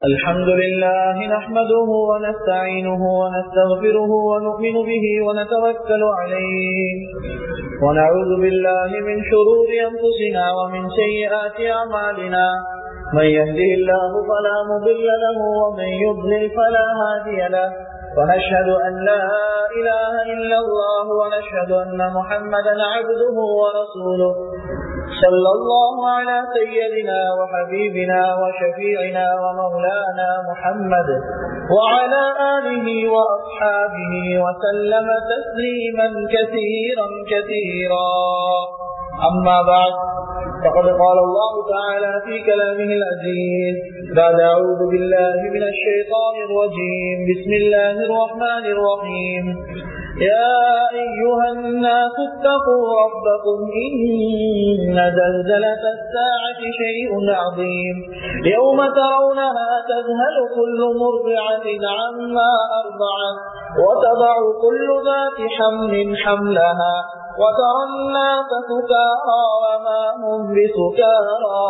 الحمد لله نحمده ونستعينه ونستغفره ونؤمن به ونتوكل عليه ونعوذ بالله من شرور أنفسنا ومن سيئات أعمالنا من يهده الله فلا مضل له ومن يضلل فلا هادي له ونشهد أن لا إله إلا الله ونشهد أن محمدا عبده ورسوله صلى الله على سيدنا وحبيبنا وشفيعنا ومولانا محمد وعلى آله وأصحابه وسلم تسليما كثيرا كثيرا أما بعد فقد قال الله تعالى في كلامه العزيز بعد أعوذ بالله من الشيطان الرجيم بسم الله الرحمن الرحيم يا أيها الناس اتقوا ربكم إن زلزلة الساعة شيء عظيم يوم ترونها تذهل كل مرضعة عما أرضعت وتضع كل ذات حمل حملها وترى الناس سكارى وما هم بسكارى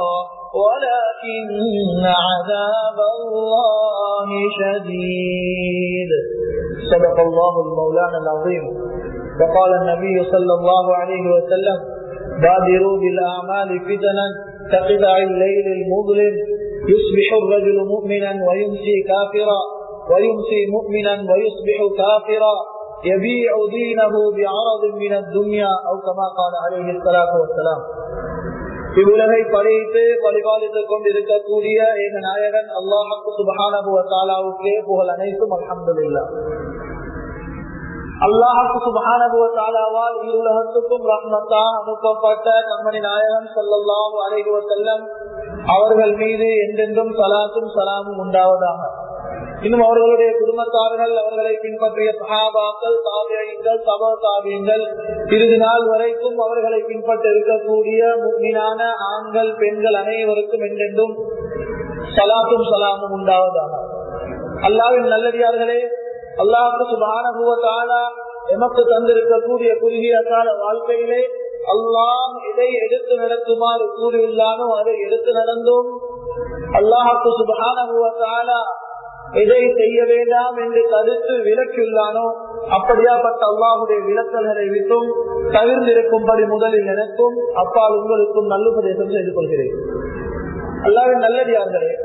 ولكن عذاب الله شديد صدق الله المولانا العظيم وقال النبي صلى الله عليه وسلم بادروا بالأعمال فتنا كقطع الليل المظلم يصبح الرجل مؤمنا ويمسي كافرا ويمسي مؤمنا ويصبح كافرا يبيع دينه بعرض من الدنيا أو كما قال عليه الصلاة والسلام இவ்வுலகை படைத்து பரிபாலித்துக் கொண்டிருக்கக்கூடிய ஏக நாயகன் அல்லாஹு சுபஹானபுவத்தாலாவுக்கே புகழ் அனைத்தும் அலமதுல்லா அல்லாஹு சுபஹானபுவத்தாலாவால் இருலகத்துக்கும் ரஹ்மத்தா அனுப்பப்பட்ட கண்மணி நாயகன் சொல்லல்லாஹு அலைகுவ செல்லம் அவர்கள் மீது என்றென்றும் சலாத்தும் சலாமும் உண்டாவதாக இன்னும் அவர்களுடைய குடும்பத்தார்கள் அவர்களை பின்பற்றிய சகாபாக்கள் தாபியங்கள் சப தாபியங்கள் இறுதி நாள் வரைக்கும் அவர்களை பின்பற்ற இருக்கக்கூடிய மீனான ஆண்கள் பெண்கள் அனைவருக்கும் என்றென்றும் சலாத்தும் சலாமும் உண்டாவதாக அல்லாவின் நல்லடியார்களே அல்லாஹு சுபானுவத்தாலா எமக்கு தந்திருக்கக்கூடிய குறுகிய கால வாழ்க்கையிலே அல்லாம் எதை எடுத்து நடத்துமாறு கூறியுள்ளானோ அதை எடுத்து நடந்தோம் அல்லாஹு சுபானுவத்தாலா எதை செய்ய வேண்டாம் என்று கருத்து விலக்கியுள்ளானோ அப்படியாப்பட்ட அல்லாஹுடைய விளக்கல்களை விட்டும் தவிர்ந்திருக்கும்படி முதலில் எனக்கும் அப்பால் உங்களுக்கும் நல்லுபதேசம் செய்து கொள்கிறேன் அல்லாவின் நல்லடியார்களே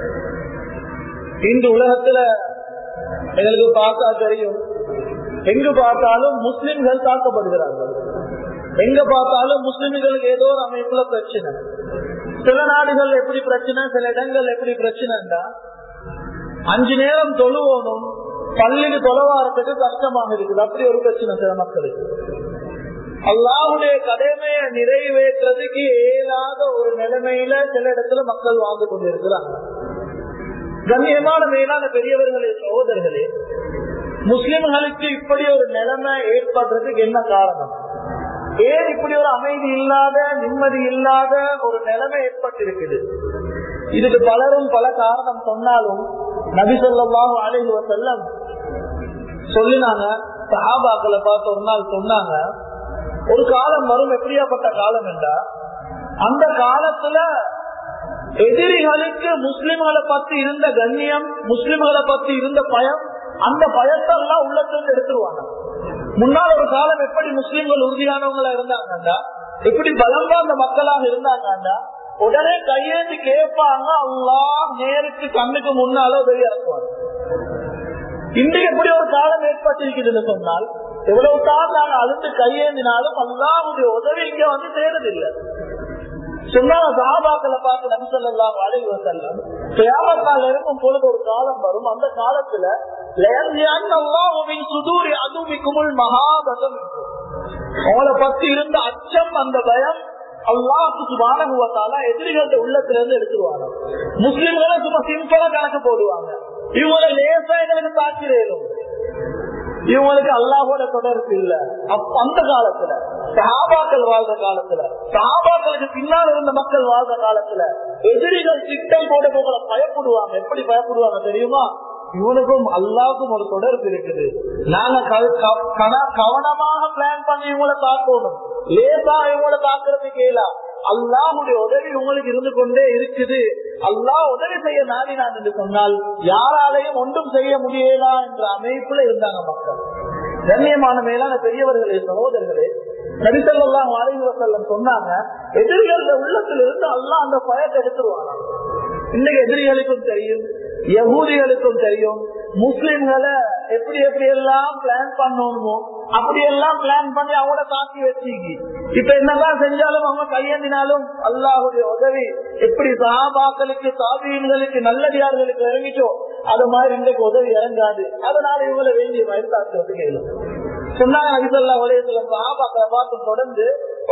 இன்று உலகத்துல எங்களுக்கு பார்த்தா தெரியும் எங்கு பார்த்தாலும் முஸ்லிம்கள் தாக்கப்படுகிறார்கள் எங்க பார்த்தாலும் முஸ்லிம்களுக்கு ஏதோ ஒரு அமைப்புல பிரச்சனை சில நாடுகள் எப்படி பிரச்சனை சில இடங்கள் எப்படி பிரச்சனைண்டா அஞ்சு நேரம் தொழுவோனும் பள்ளிக்கு தொலைவாரத்துக்கு கஷ்டமாக இருக்குது அப்படி ஒரு பிரச்சனை சில மக்களுக்கு அல்லாவுடைய கடமையை நிறைவேற்றதுக்கு இயலாத ஒரு நிலைமையில சில இடத்துல மக்கள் வாழ்ந்து கொண்டிருக்கிறாங்க கண்ணியமான மேலான பெரியவர்களே சகோதரர்களே முஸ்லிம்களுக்கு இப்படி ஒரு நிலைமை ஏற்படுறதுக்கு என்ன காரணம் ஏன் இப்படி ஒரு அமைதி இல்லாத நிம்மதி இல்லாத ஒரு நிலைமை ஏற்பட்டிருக்குது இதுக்கு பலரும் பல காரணம் சொன்னாலும் நபி சொல்லாஹு அலைஹி வசல்லம் சொல்லினாங்க சஹாபாக்களை பார்த்து ஒரு நாள் சொன்னாங்க ஒரு காலம் வரும் எப்படியாப்பட்ட காலம் என்றா அந்த காலத்துல எதிரிகளுக்கு முஸ்லிம்களை பத்தி இருந்த கண்ணியம் முஸ்லிம்களை பத்தி இருந்த பயம் அந்த பயத்தை எல்லாம் உள்ளத்திலிருந்து எடுத்துருவாங்க முன்னால் ஒரு காலம் எப்படி முஸ்லிம்கள் உறுதியானவங்களா இருந்தாங்கன்னா எப்படி பலம் அந்த மக்களாக இருந்தாங்கன்னா உடனே கையேந்து கேட்பாங்க அல்லா நேருக்கு கண்ணுக்கு முன்னால உதவி இறக்குவாங்க இன்றைக்கு எப்படி ஒரு காலம் ஏற்பட்டிருக்குதுன்னு சொன்னால் எவ்வளவு தான் நாங்க அழுந்து கையேந்தினாலும் அல்லாவுடைய உதவி இங்க வந்து சேரதில்லை சொன்னாங்க சாபாக்களை பார்த்து நபி சொல்லலாம் அழைவு செல்லம் தேவத்தால் இருக்கும் பொழுது ஒரு காலம் வரும் அந்த காலத்துல சுதூரி அதுவிக்குமுள் மகாபகம் அவளை பத்தி இருந்த அச்சம் அந்த பயம் அல்லாஹு சுபானுவத்தால எதிரிகள உள்ளத்துல இருந்து எடுத்துருவாங்க முஸ்லிம்களை சும்மா சிம்பிளா கணக்கு போடுவாங்க இவங்களை லேசா எங்களுக்கு தாக்கிறேனும் இவங்களுக்கு அல்லாஹோட தொடர்பு இல்ல அந்த காலத்துல சஹாபாக்கள் வாழ்ற காலத்துல சஹாபாக்களுக்கு பின்னால் இருந்த மக்கள் வாழ்ற காலத்துல எதிரிகள் திட்டம் போட போகிற பயப்படுவாங்க எப்படி பயப்படுவாங்க தெரியுமா இவனுக்கும் அல்லாவுக்கும் ஒரு தொடர்பு இருக்குது நாங்க கவனமாக பிளான் பண்ணி இவங்களை தாக்கணும் லேசா இவங்களை தாக்குறதுக்கு இயலா அல்லாஹுடைய உதவி உங்களுக்கு இருந்து கொண்டே இருக்குது அல்லாஹ் உதவி செய்ய நாடினான் என்று சொன்னால் யாராலையும் ஒன்றும் செய்ய முடியலா என்ற அமைப்புல இருந்தாங்க மக்கள் கண்ணியமான மேலான பெரியவர்களே சகோதரர்களே நபிசல்லாம் அலைவசல்லம் சொன்னாங்க எதிரிகள உள்ளத்துல இருந்து அல்லாஹ் அந்த பயத்தை எடுத்துருவாங்க இன்னைக்கு எதிரிகளுக்கும் தெரியும் யகூதிகளுக்கும் தெரியும் முஸ்லிம்களை எப்படி எப்படி எல்லாம் பிளான் பண்ணணுமோ அப்படி எல்லாம் பிளான் பண்ணி அவங்கள தாக்கி வச்சுக்கி இப்ப என்னதான் செஞ்சாலும் அவங்க கையேந்தினாலும் அல்லாஹுடைய உதவி எப்படி சஹாபாக்களுக்கு தாபியன்களுக்கு நல்லடியார்களுக்கு இறங்கிச்சோ அது மாதிரி இன்றைக்கு உதவி இறங்காது அதனால இவங்களை வேண்டிய மாதிரி தாக்குறதுக்கு இயலும் சொன்னாங்க நபிசல்லா உலகத்துல சஹாபாக்களை பார்த்து தொடர்ந்து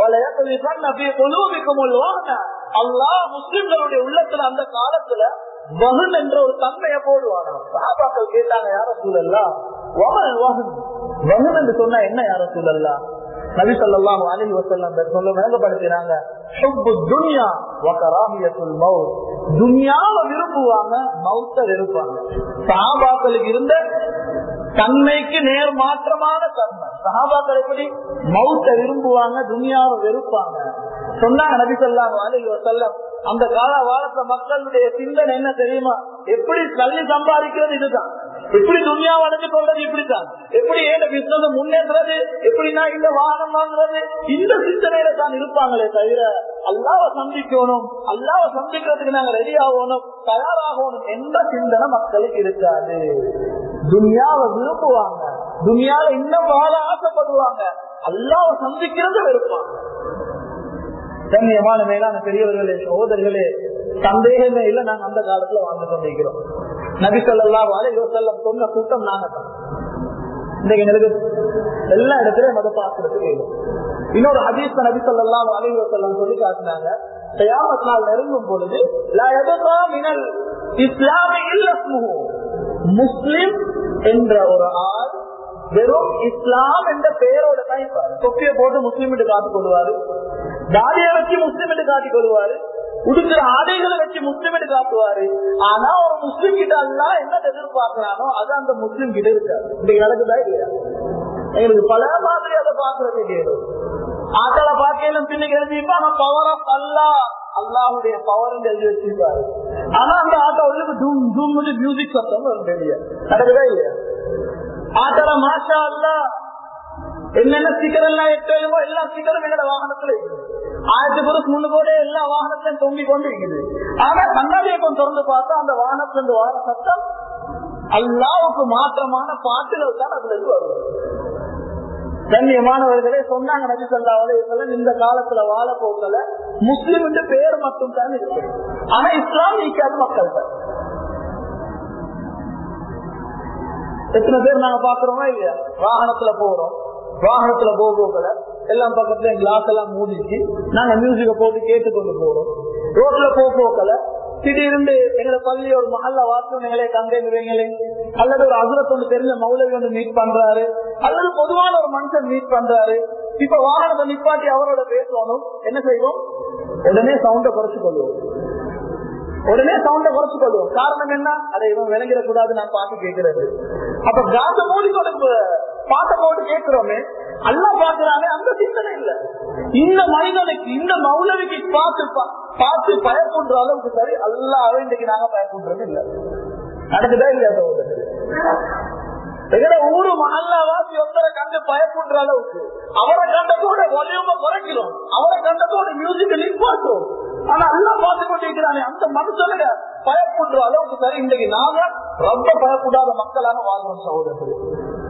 அல்லாஹ் முஸ்லிம்களுடைய உள்ளத்துல அந்த காலத்துல வகுன் என்ற ஒரு தன்மையை போடுவாங்க சஹாபாக்கள் கேட்டாங்க யார சூழல்லா வகன் வகுன் வகுன் என்று சொன்னா என்ன யார சூழல்லா நபி சொல்லாம் அலி வசல்லம் சொல்ல விளங்கப்படுத்தினாங்க துன்யா மவுத் துன்யாவை விரும்புவாங்க மவுத்த விரும்புவாங்க சஹாபாக்களுக்கு இருந்த தன்மைக்கு நேர் மாற்றமான தன்மை சஹாபாக்கள் எப்படி மவுத்த விரும்புவாங்க துனியாவை வெறுப்பாங்க சொன்னாங்க நபி சொல்லாங்க அலிஹி வசல்லம் அந்த கால வாழத்த மக்களுடைய சிந்தனை என்ன தெரியுமா எப்படி கல்வி சம்பாதிக்கிறது இதுதான் எப்படி துணியா அடைஞ்சு கொள்றது இப்படித்தான் எப்படி ஏன் பிசினஸ் முன்னேற்றது எப்படின்னா இந்த வாகனம் வாங்குறது இந்த சிந்தனையில தான் இருப்பாங்களே தவிர அல்லாவ சந்திக்கணும் அல்லாவ சந்திக்கிறதுக்கு நாங்க ரெடி ஆகணும் தயாராகணும் எந்த சிந்தனை மக்களுக்கு இருக்காது துனியாவை விரும்புவாங்க துனியால இன்னும் வாழ ஆசைப்படுவாங்க அல்லாவ சந்திக்கிறத வெறுப்பாங்க கண்ணியமான மேலான பெரியவர்களே சகோதரர்களே சந்தேகமே இல்ல நாங்க அந்த காலத்துல வாழ்ந்து கொண்டிருக்கிறோம் நபி சொல்லா வாழைவசல்லம் சொன்ன கூட்டம் நாங்க தான் இன்றைக்கு எங்களுக்கு எல்லா இடத்துலயும் மத பாக்குறதுக்கு இன்னொரு ஹதீஸ் நபி சொல்லா வாழைவசல்லம் சொல்லி காட்டினாங்க தயாமத் நாள் நெருங்கும் பொழுது மினல் இஸ்லாமி முஸ்லிம் என்ற ஒரு ஆள் வெறும் இஸ்லாம் என்ற பெயரோட தான் தொப்பிய போட்டு முஸ்லீம் என்று காட்டிக் கொள்வாரு தாடியை வச்சு முஸ்லீம் என்று காட்டிக் கொள்வாரு உடுக்கிற ஆடைகளை வச்சு முஸ்லீம் என்று காட்டுவாரு ஆனா ஒரு முஸ்லீம் கிட்ட எல்லாம் என்ன எதிர்பார்க்கிறானோ அது அந்த முஸ்லீம் கிட்ட இருக்காது இன்னைக்கு நடக்குதா இல்லையா எங்களுக்கு பல மாதிரி அதை பாக்குறது கேடும் ஆக்களை பார்க்கலும் பின்னுக்கு எழுதிப்பாங்க பவர் ஆஃப் அல்லா அல்லாஹுடைய பவர் எழுதி வச்சிருக்காரு ஆனா அந்த ஆட்டோ உள்ளுக்கு டூம் டூம் மியூசிக் சத்தம் வரும் வெளியே நடக்குதா இல்லையா ஆட்டோல மாஷா அல்லா என்னென்ன ஸ்டிக்கர் எல்லாம் எட்டோ எல்லா ஸ்டிக்கரும் எங்களோட வாகனத்துல ஆயிரத்தி பொருள் முன்னுக்கோட எல்லா வாகனத்திலும் தொங்கி கொண்டு இருக்குது ஆனா கண்ணாடியை கொஞ்சம் திறந்து பார்த்தா அந்த வாகனத்துல வார சத்தம் அல்லாவுக்கு மாற்றமான பாட்டுகள் தான் அதுல இருந்து வரும் கண்ணியமானவர்களே சொன்னாங்க நபி சொல்லாவது இந்த காலத்துல வாழ போக்கல முஸ்லிம் என்று பேர் மட்டும் தான் இருக்கு ஆனா இஸ்லாம் நீக்காத மக்கள் தான் எத்தனை பேர் நாங்க பாக்குறோமா இல்லையா வாகனத்துல போறோம் வாகனத்துல போகல எல்லாம் பக்கத்துல கிளாஸ் எல்லாம் மூடிச்சு நாங்க மியூசிக்க போட்டு கேட்டுக்கொண்டு போறோம் ரோட்ல போ போக்கல திடீர்னு எங்களை பள்ளி ஒரு மகல்ல வாசம் எங்களை கண்டேங்கிறீங்களே அல்லது ஒரு அசுரத்து ஒன்று தெரிஞ்ச மௌலவி வந்து மீட் பண்றாரு அல்லது பொதுவான ஒரு மனுஷன் மீட் பண்றாரு இப்ப வாகனத்தை நிப்பாட்டி அவரோட பேசணும் என்ன செய்வோம் உடனே சவுண்ட குறைச்சு கொள்வோம் உடனே சவுண்ட குறைச்சு கொள்வோம் காரணம் என்ன அதை இவன் விளங்கிட கூடாது நான் பாட்டு கேட்கிறது அப்ப காந்த மூடி கொடுப்பு பாட்டை போட்டு கேட்கிறோமே அல்லா பாக்குறாங்க அந்த சிந்தனை இல்ல இந்த மனிதனுக்கு இந்த மௌலவிக்கு பார்த்து பார்த்து பயப்படுற அளவுக்கு சரி அல்லாவே இன்னைக்கு நாங்க பயப்படுறது இல்ல நடக்குதா இல்லையா எங்கட ஊரு மஹல்லாவாசி ஒருத்தரை கண்டு பயப்படுற அளவுக்கு அவரை கண்டதோட வலியும குறைக்கிறோம் அவரை கண்டதோட மியூசிக் நிப்பாட்டுறோம் ஆனா எல்லாம் பார்த்து கொண்டிருக்கிறானே அந்த மனுஷனுக்கு பயப்படுற அளவுக்கு சரி இன்றைக்கு நாம ரொம்ப பயப்படாத மக்களாக வாழ்றோம் சகோதரர்கள்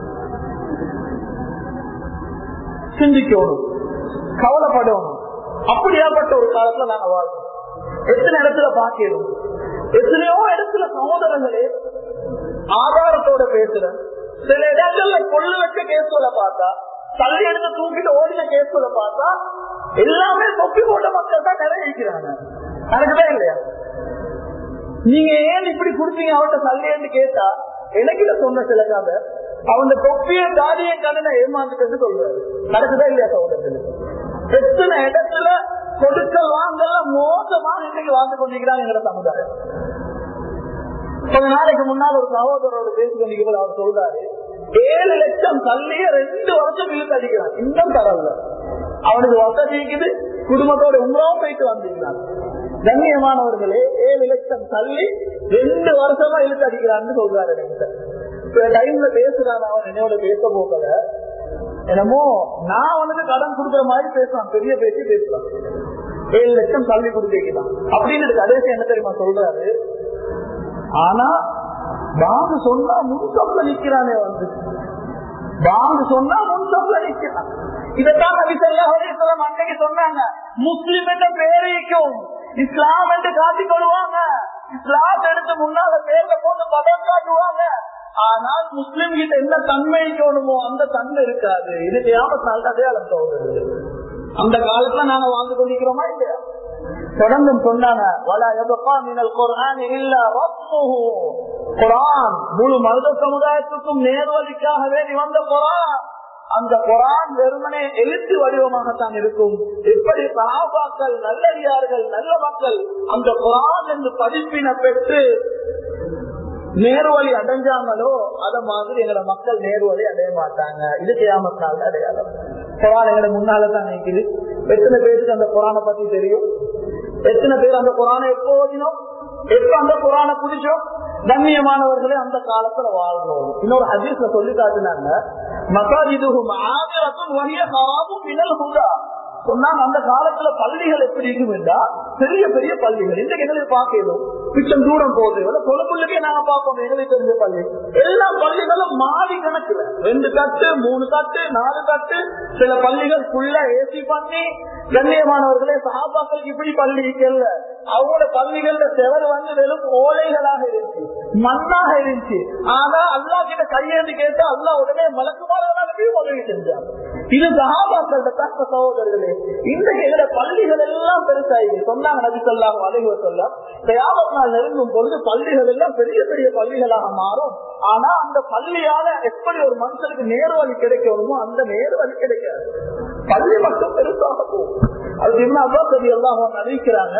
சிந்திக்கணும் கவலைப்படணும் அப்படியாப்பட்ட ஒரு காலத்துல நாங்க வாழ்றோம் எத்தனை இடத்துல பாக்கிறோம் எத்தனையோ இடத்துல சகோதரர்களே ஆதாரத்தோட பேசுறேன் சில இடங்கள்ல கொள்ளு வச்ச கேஸ்களை பார்த்தா தள்ளி எடுத்து தூக்கிட்டு ஓடின கேஸ்களை பார்த்தா எல்லாமே தொப்பி போட்ட மக்கள் தான் நிறைய இருக்கிறாங்க நடக்குதா இல்லையா நீங்க ஏன் இப்படி கொடுத்தீங்க அவன்கிட்ட தள்ளி கேட்டா எனக்கு சொன்ன சில கதை அவன் தொப்பிய தாடிய கண்ணனை ஏமாந்துட்டு சொல்றாரு நடக்குதா இல்லையா சகோதரத்தில் எத்தனை இடத்துல கொடுக்க வாங்கல மோசமா இன்னைக்கு வாழ்ந்து கொண்டிருக்கிறாங்க எங்க சமுதாயம் கொஞ்ச நாளைக்கு முன்னால் ஒரு சகோதரோட பேசிக்கொண்டிருக்கிறது அவர் சொல்றாரு ஏழு லட்சம் தள்ளிய ரெண்டு வருஷம் இழுத்து அடிக்கிறான் இன்னும் தரல அவனுக்கு வசதி இருக்குது குடும்பத்தோட உங்களாவும் போயிட்டு வந்திருந்தாங்க கண்ணியமானவர்களே ஏழு லட்சம் தள்ளி ரெண்டு வருஷமா இழுத்து அடிக்கிறான்னு சொல்றாரு என்கிட்ட சில டைம்ல பேசுறான் அவன் என்னோட பேச போக்கல என்னமோ நான் வந்துட்டு கடன் கொடுக்குற மாதிரி பேசுறான் பெரிய பேசி பேசுறான் ஏழு லட்சம் தள்ளி கொடுத்துக்கலாம் அப்படின்னு கடைசி என்ன தெரியுமா சொல்றாரு ஆனா பாங்கு சொன்னா முன்சப்ல நிக்கிறானே வந்து பாங்கு சொன்னா முன்சப்ல நிக்கிறான் இதைத்தான் நபி ஸல்லல்லாஹு அலைஹி வஸல்லம் அன்னைக்கு சொன்னாங்க முஸ்லிம் என்ற பேரைக்கும் இஸ்லாம் என்று காட்டிக் கொள்வாங்க இஸ்லாம் எடுத்து முன்னால பேர்ல போட்டு பதம் காட்டுவாங்க ஆனால் முஸ்லிம் கிட்ட என்ன தன்மை இருக்கணுமோ அந்த தன்மை இருக்காது இது தேவத்தால் அடையாளம் தோன்றுது அந்த காலத்துல நாங்க வாழ்ந்து கொண்டிருக்கிறோமா இல்லையா தொடர்ந்து சொன்னாங்க வலா யபகா மினல் குர்ஆன் இல்லா ரத்முஹு குர்ஆன் முழு மனித சமுதாயத்துக்கும் நேர்வழிக்காக வேண்டி வந்த குர்ஆன் அந்த குரான் வெறுமனே எழுத்து வடிவமாகத்தான் இருக்கும் எப்படி சகாபாக்கள் நல்லடியார்கள் நல்ல மக்கள் அந்த குரான் என்று பதிப்பின பெற்று நேர்வழி அடைஞ்சாங்களோ அத மாதிரி எங்களோட மக்கள் நேர்வழி அடைய மாட்டாங்க இது கியாமத்தால் அடையாளம் குரான் எங்களை முன்னாலதான் நிற்குது எத்தனை பேருக்கு அந்த குரானை பத்தி தெரியும் எத்தனை பேர் அந்த குரானை எப்போ ஓதினோம் எப்ப அந்த குரானை குடிச்சோம் கண்ணியமானவர்களே அந்த காலத்துல வாழ்றோம் இன்னொரு ஹதீஸ்ல சொல்லி காட்டினாங்க மசாஜிதுகும் ஆதிரத்தும் வலிய ஹராமும் மினல் ஹுதா சொன்னாங்க அந்த காலத்துல பள்ளிகள் எப்படி இருக்குமெண்டா பெரிய பெரிய பள்ளிகள் இன்றைக்கு எங்களுக்கு பார்க்கணும் மிச்சம் தூரம் போகுது கொலப்புள்ளுக்கே நாங்க பார்ப்போம் எங்களுக்கு தெரிஞ்ச பள்ளி எல்லா பள்ளிகளும் மாடி கணக்குல ரெண்டு தட்டு மூணு தட்டு நாலு தட்டு சில பள்ளிகள் ஃபுல்லா ஏசி பண்ணி கண்ணியமானவர்களே சகாபாக்களுக்கு இப்படி பள்ளி இருக்கல அவங்களோட பள்ளிகள்ல செவர் வந்து வெறும் ஓலைகளாக இருந்துச்சு மண்ணாக இருந்துச்சு ஆனா அல்லா கிட்ட கையேந்து கேட்டு அல்லா உடனே மலக்குமாரர்களுக்கும் உதவி செஞ்சாங்க இது சகாபாக்கள கஷ்ட சகோதரர்களே இன்றைக்கு எங்களோட பள்ளிகள் எல்லாம் பெருசாயிருக்கு சொன்னாங்க நபி சொல்லாங்க அழகுவ சொல்ல தயாவத் நாள் நெருங்கும் பொழுது பள்ளிகள் எல்லாம் பெரிய பெரிய பள்ளிகளாக மாறும் ஆனா அந்த பள்ளியால எப்படி ஒரு மனுஷனுக்கு நேர்வழி கிடைக்கணுமோ அந்த நேர்வழி கிடைக்காது பள்ளி மட்டும் பெருசாக போகும் அது என்ன அப்பாசதி எல்லாம் அவங்க அறிவிக்கிறாங்க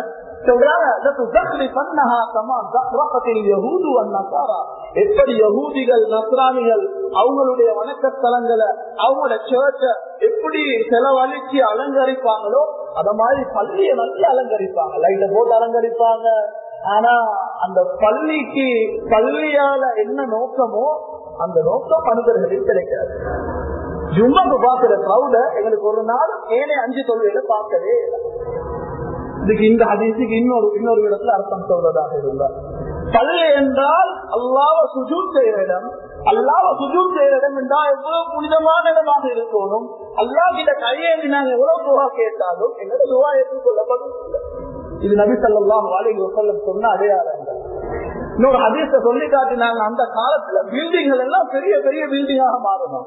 எப்படி யகூதிகள் நஸ்ரானிகள் அவங்களுடைய வணக்க ஸ்தலங்களை அவங்களோட சேர்ச்ச எப்படி செலவழிச்சு அலங்கரிப்பாங்களோ அத மாதிரி பள்ளியை நல்லா அலங்கரிப்பாங்க லைட்ட போட்டு அலங்கரிப்பாங்க ஆனா அந்த பள்ளிக்கு பள்ளியால என்ன நோக்கமோ அந்த நோக்கம் மனிதர்களுக்கு கிடைக்காது ஜும்மாக்கு பாக்குற கிரௌட எங்களுக்கு ஒரு நாள் ஏனே அஞ்சு தொழில பார்க்கவே இதுக்கு இந்த ஹதீஸுக்கு இன்னொரு இன்னொரு இடத்துல அர்த்தம் சொல்றதாக இருந்தார் பள்ளி என்றால் அல்லாவ சுஜூத் செய்யற இடம் அல்லாவ சுஜூத் செய்யற இடம் என்றால் எவ்வளவு புனிதமான இடமாக இருக்கணும் அல்லா கிட்ட கையேந்தி நாங்க எவ்வளவு துவா கேட்டாலும் எங்களோட துவா ஏற்றுக்கொள்ளப்படும் இது நபி சல்லாம் வாடகை வசல்லம் சொன்ன அடையாளங்கள் இன்னொரு ஹதீஸ சொல்லி காட்டினாங்க அந்த காலத்துல பில்டிங்கள் எல்லாம் பெரிய பெரிய பில்டிங்காக மாறணும்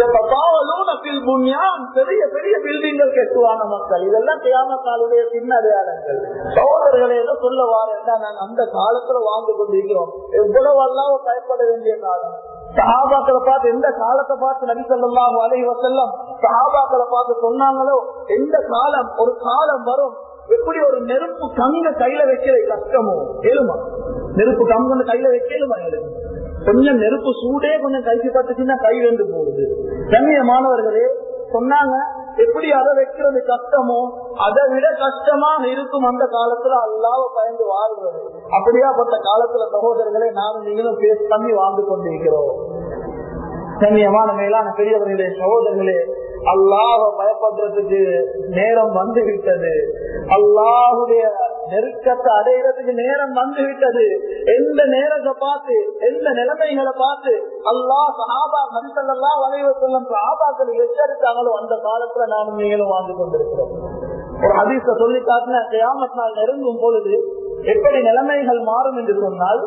பெரிய பெரிய பில்டிங்கள் கெட்டுவான மக்கள் இதெல்லாம் கியாமத்தாளுடைய பின் அடையாளங்கள் சகோதரர்களை எல்லாம் சொல்ல வாரா நாங்க அந்த காலத்துல வாழ்ந்து கொண்டிருக்கிறோம் எவ்வளவு அல்லாம பயப்பட வேண்டிய காலம் சஹாபாக்களை பார்த்து எந்த காலத்தை பார்த்து நபி சொல்லாஹு அலைஹி வசல்லம் சஹாபாக்களை பார்த்து சொன்னாங்களோ எந்த காலம் ஒரு காலம் வரும் எப்படி ஒரு நெருப்பு கங்க கையில வைக்கிற கஷ்டமோ ஏழுமா நெருப்பு கங்கு கையில வைக்கலுமா எங்களுக்கு கொஞ்சம் நெருப்பு சூடே கொஞ்சம் கைக்கு பட்டுச்சுன்னா கை வெந்து போகுது கண்ணியமானவர்களே சொன்னாங்க எப்படி அதை வைக்கிறது கஷ்டமோ அதை விட கஷ்டமாக இருக்கும் அந்த காலத்துல அல்லாவ பயந்து வாழ்றது அப்படியாப்பட்ட காலத்துல சகோதரர்களை நானும் நீங்களும் பேஸ் பண்ணி வாழ்ந்து கொண்டிருக்கிறோம் கண்ணியமான மேலான பெரியவர்களே சகோதரர்களே அல்லாஹ பயப்படுறதுக்கு நேரம் வந்து விட்டது அல்லாஹுடைய நெருக்கத்தை அடைகிறதுக்கு நேரம் வந்து விட்டது எந்த நேரத்தை பார்த்து எந்த நிலைமைகளை பார்த்து அல்லாஹ் சஹாபா மனுஷல்லா வளைவு செல்லும் சஹாபாக்கள் எச்சரித்தாங்களோ அந்த காலத்துல நானும் நீங்களும் வாழ்ந்து கொண்டிருக்கிறோம் ஒரு ஹதீஸ சொல்லி காட்டின கியாமத் நாள் நெருங்கும் பொழுது எப்படி நிலைமைகள் மாறும் என்று சொன்னால்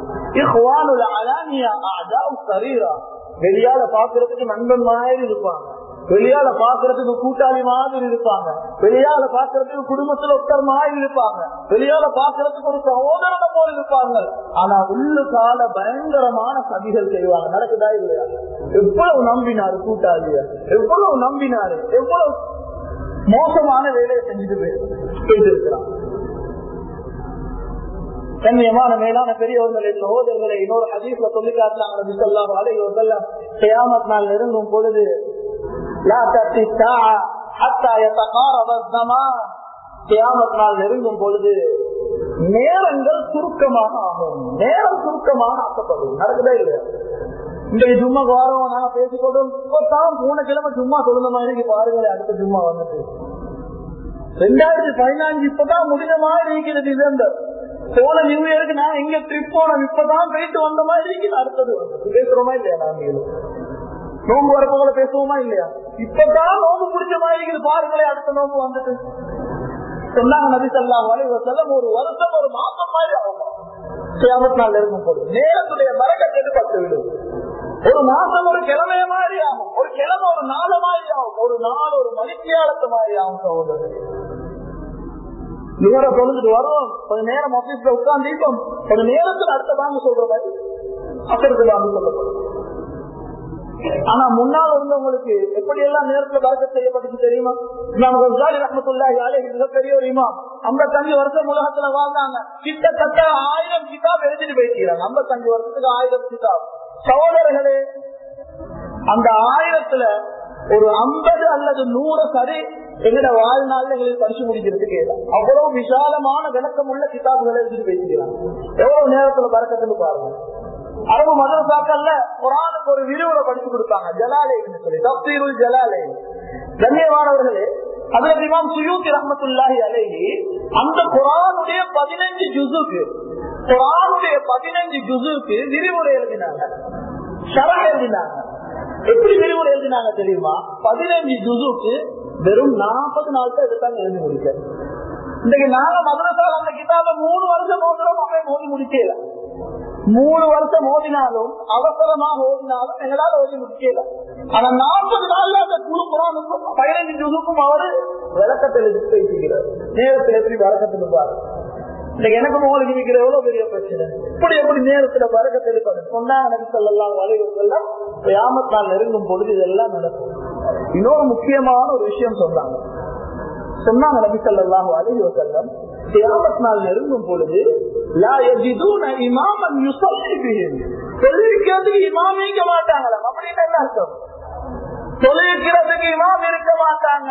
வெளியால பாக்குறதுக்கு நண்பன் மாதிரி இருப்பாங்க வெளியால பாக்குறதுக்கு கூட்டாளி மாதிரி இருப்பாங்க வெளியால பாக்குறதுக்கு குடும்பத்துல ஒருத்தர் மாதிரி இருப்பாங்க வெளியால பாக்குறதுக்கு ஒரு சகோதரனை போல் இருப்பாங்க ஆனா உள்ளு கால பயங்கரமான சதிகள் செய்வாங்க நடக்குதா இல்லையா எவ்வளவு நம்பினாரு கூட்டாளிய எவ்வளவு நம்பினாரு எவ்வளவு மோசமான வேலையை செஞ்சுட்டு போயிட்டு இருக்கிறான் கண்ணியமான மேலான பெரியவர்களை சகோதரர்களை இன்னொரு ஹதீஸ்ல சொல்லி காட்டினாங்க அலை கியாமத் நாள் நெருங்கும் பொழுது கியாமத் நாள் நெருங்கும் பொழுது நேரங்கள் சுருக்கமாக ஆகும் நேரம் சுருக்கமாக ஆக்கப்படும் நடக்குதே இல்லையா இன்றைக்கு சும்மா வாரம் நாங்க பேசிக்கொண்டும் தான் மூணு கிழமை சும்மா சொல்லுந்த மாதிரி பாருங்களேன் அடுத்த சும்மா வந்துட்டு ரெண்டாயிரத்தி பதினாஞ்சு இப்பதான் முடிஞ்ச மாதிரி இருக்கிறது டிசம்பர் போன நியூ இயருக்கு நான் எங்க ட்ரிப் போனோம் இப்பதான் போயிட்டு வந்த மாதிரி இருக்குது அடுத்தது பேசுறோமா இல்லையா நாங்க நோம்பு வரப்போல பேசுவோமா இல்லையா இப்பதான் நோம்பு முடிஞ்ச மாதிரி இருக்குது பாருங்களேன் அடுத்த நோம்பு வந்துட்டு சொன்னாங்க நபி சொல்லா செல்லம் ஒரு வருஷம் ஒரு மாசம் மாதிரி ஆகும் கியாமத் நாள் இருக்கும் போது நேரத்துடைய மரக்கட்டு பத்து விடும் ஒரு மாசம் ஒரு கிழமைய மாதிரி ஆகும் ஒரு கிழமை ஒரு நாள மாதிரி ஆகும் ஒரு நாள் ஒரு மணித்தியாலத்து மாதிரி ஆகும் சகோதரர் இவரை தொழுதுட்டு வரோம் கொஞ்ச நேரம் ஆபீஸ்ல உட்கார்ந்து கொஞ்ச நேரத்துல அடுத்த வாங்க சொல்ற மாதிரி அசருக்கு வாங்க சொல்லப்படும் ஆனா முன்னால் இருந்தவங்களுக்கு எப்படி எல்லாம் நேரத்துல வரக்க செய்யப்பட்டுச்சு தெரியுமா இமாம் கசாலி ரஹமத்துல்லாஹி அலைஹி மிகப்பெரிய ஒரு இமாம் ஐம்பத்தஞ்சு வருஷம் உலகத்துல வாழ்ந்தாங்க கிட்டத்தட்ட ஆயிரம் கிதாப் எழுதிட்டு போயிருக்கிறாங்க ஐம்பத்தஞ்சு வருஷத்துக்கு ஆயிரம் கிதாப் சகோதரர்களே அந்த ஆயிரத்துல ஒரு ஐம்பது அல்லது நூறு சரி எங்கட வாழ்நாள் எங்களுக்கு படிச்சு முடிக்கிறதுக்கு அவ்வளவு விசாலமான விளக்கம் உள்ள கிதாபுகளை எழுதிட்டு பேசுகிறாங்க எவ்வளவு நேரத்துல பறக்கத்துன்னு பாருங்க அரபு மதரசாக்கள்ல குரானுக்கு ஒரு விரிவுரை படிச்சு கொடுப்பாங்க ஜலாலே சொல்லி தப்தீருல் ஜலாலே கண்ணியமானவர்களே அதுல இமாம் சுயூத்தி ரஹமத்துல்லாஹி அலேஹி அந்த குரானுடைய பதினஞ்சு ஜுசுக்கு குரானுடைய பதினஞ்சு ஜுசுக்கு விரிவுரை எழுதினாங்க ஷரா எழுதினாங்க எப்படி விரிவுரை எழுதினாங்க தெரியுமா பதினஞ்சு ஜுசுக்கு வெறும் நாற்பது நாள் தான் எடுத்தாங்க எழுதி முடிக்க இன்னைக்கு நாங்க மதரசால அந்த கிதாப மூணு வருஷம் மோதிரம் அவன் மோதி முடிக்கல மூணு வருஷம் ஓதினாலும் அவசரமாக ஓதினாலும் எங்களால் ஓதி முடிக்கல ஆனா நாற்பது நாள்ல அந்த குழு புறானுக்கும் பதினைஞ்சு ஜூதுக்கும் அவரு விளக்கத்தில் எடுத்து பேசுகிறார் நேரத்தில் எப்படி வழக்கத்தில் பாரு இன்னைக்கு எனக்கு உங்களுக்கு இருக்கிற எவ்வளவு பெரிய பிரச்சனை இப்படி எப்படி நேரத்துல பறக்கத்தை எடுப்பாரு சொன்னா எனக்கு சொல்லலாம் வளைவுகள்லாம் யாமத்தால் நெருங்கும் பொழுது இதெல்லாம் நடக்கும் இன்னொரு முக்கியமான ஒரு விஷயம் சொன்னாங்க சொன்னாங்க நபி சொல்லலாம் அலைஹி வசல்லம் கியாமத் நாள் நெருங்கும் பொழுது லா யஜிதூன இமாமன் யுஸல்லி பிஹிம் தொழுவிக்கிறதுக்கு இமாம் இருக்க மாட்டாங்களாம் அப்படின்னு என்ன அர்த்தம் தொழுவிக்கிறதுக்கு இமாம் இருக்க மாட்டாங்க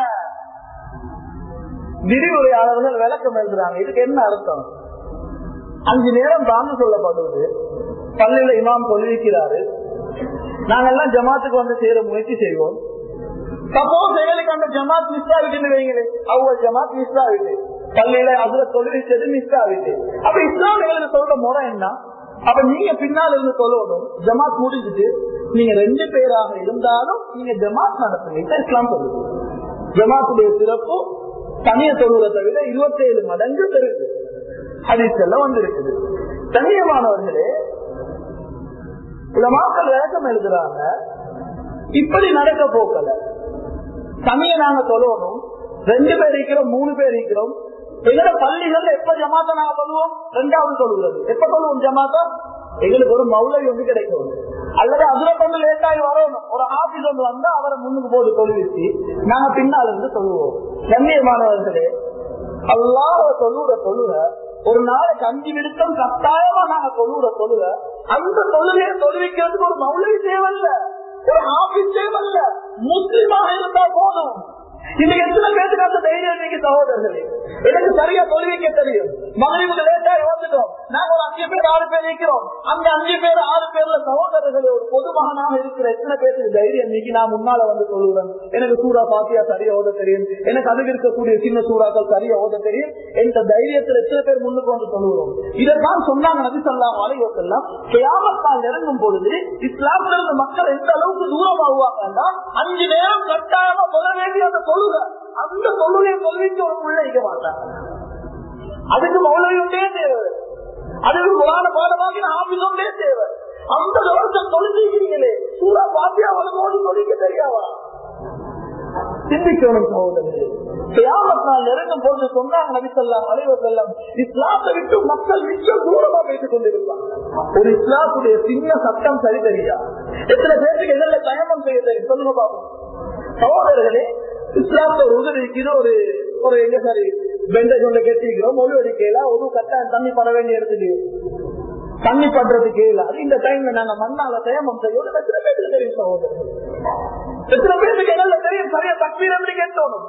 விரிவுரையாளர்கள் விளக்கம் எழுதுறாங்க இதுக்கு என்ன அர்த்தம் அஞ்சு நேரம் தாங்க சொல்லப்படுவது பள்ளியில இமாம் தொழுவிக்கிறாரு நாங்கெல்லாம் ஜமாத்துக்கு வந்து சேர முயற்சி செய்வோம் சப்போஸ் எங்களுக்கு அந்த ஜமாத் மிஸ் ஆகிட்டு வைங்களே அவங்க ஜமாத் மிஸ் ஆகிட்டு பள்ளியில அதுல தொழிற்சது மிஸ் ஆகிட்டு அப்ப இஸ்லாம் எங்களுக்கு சொல்ற முறை என்ன அப்ப நீங்க பின்னால் இருந்து சொல்லணும் ஜமாத் முடிஞ்சுட்டு நீங்க ரெண்டு பேராக இருந்தாலும் நீங்க ஜமாத் நடத்துங்க இதான் இஸ்லாம் சொல்லுது ஜமாத்துடைய சிறப்பு தனிய தொழுவதை விட இருபத்தி ஏழு மடங்கு பெருது ஹதீஸ்ல வந்து இருக்குது தனியமானவர்களே மக்கள் விளக்கம் எழுதுறாங்க இப்படி நடக்க போக்கல தனிய நாங்க சொல்லணும் ரெண்டு பேர் இருக்கிறோம் மூணு பேர் இருக்கிறோம் எங்களோட பள்ளிகள் எப்ப ஜமாத்த நாங்க சொல்லுவோம் ரெண்டாவது சொல்லுகிறது எப்ப சொல்லுவோம் ஜமாத்தா எங்களுக்கு ஒரு மௌலை ஒன்று கிடைக்கும் அல்லது அதுல கொண்டு லேட் ஆகி வரணும் ஒரு ஆபீஸ் ஒன்று வந்தா அவரை முன்னுக்கு போது தொழுவிச்சு நாங்க பின்னால் இருந்து சொல்லுவோம் கண்ணியமானவர்களே அல்லாத தொழுற தொழுக ஒரு நாளைக்கு அஞ்சு நிமிடம் கட்டாயமா நாங்க தொழுற தொழுக அந்த தொழுகையை தொழுவிக்கிறதுக்கு ஒரு மௌலை தேவையில்ல ஒரு ஆபீஸ் தேவையில்ல முஸ்லிமாக இருந்தா போதும் இன்னைக்கு எத்தனை பேருக்கு அந்த தைரியம் இன்னைக்கு சகோதரர்களே எனக்கு சரியா தொழுவிக்க தெரியும் மகளிருக்கு லேட்டா வந்துட்டோம் நாங்க ஒரு அஞ்சு பேர் ஆறு பேர் இருக்கிறோம் அந்த அஞ்சு பேர் ஆறு பேர்ல சகோதரர்கள் ஒரு பொதுமகனாக இருக்கிற எத்தனை பேருக்கு தைரியம் இன்னைக்கு நான் முன்னால வந்து சொல்லுவேன் எனக்கு சூறா பாத்தியா சரியா ஓத தெரியும் எனக்கு அதில் இருக்கக்கூடிய சின்ன சூறாக்கள் சரியா ஓத தெரியும் என்ற தைரியத்தில் எத்தனை பேர் முன்னுக்கு வந்து சொல்லுவோம் இதைத்தான் சொன்னாங்க நபி சொல்லாம் அலைவசெல்லாம் கேமத்தால் நெருங்கும் பொழுது இஸ்லாமில் இருந்த மக்கள் எந்த அளவுக்கு தூரமாகுவாங்கன்னா அஞ்சு நேரம் கட்டாயமா சொல்ல வேண்டிய அந்த தொழுக அந்த தொழுகை தொழுவிக்கு ஒரு புள்ள வைக்க மாட்டாங்க அதுக்கு மௌலவியுண்டே தேவை அதுக்கு புராண பாடமாக ஆபிசோண்டே தேவை அந்த வருஷம் தொழுகிறீங்களே சூறா பாத்தியா வளமோடு தொழிக்க தெரியாவா சிந்திக்கணும் சகோதரர்களே கியாமத்தால் நெருங்கும் போது சொன்னாங்க நபிசல்லாம் அலைவர் செல்லம் இஸ்லாத்தை விட்டு மக்கள் மிக தூரமா பேசிக் கொண்டிருப்பாங்க ஒரு இஸ்லாத்துடைய சின்ன சட்டம் சரி தெரியா எத்தனை பேருக்கு எதிரில் தயமம் செய்ய தெரியும் சொல்லுங்க பாப்போம் சகோதரர்களே இஸ்லாத்துல ஒரு உதவிக்கிற ஒரு ஒரு எங்க சரி பெண்டேஜ் ஒன்று கட்டிக்கிறோம் மொழி அடிக்கையில ஒரு கட்டாயம் தண்ணி பட வேண்டிய இடத்துக்கு தண்ணி பண்றதுக்கு இல்ல அது இந்த டைம்ல நாங்க மண்ணால தயமம் செய்யும் எத்தனை பேருக்கு தெரியும் சகோதரர்கள் எத்தனை பேருக்கு எல்லாம் தெரியும் சரியா தக்பீர் எப்படி கேட்டோம்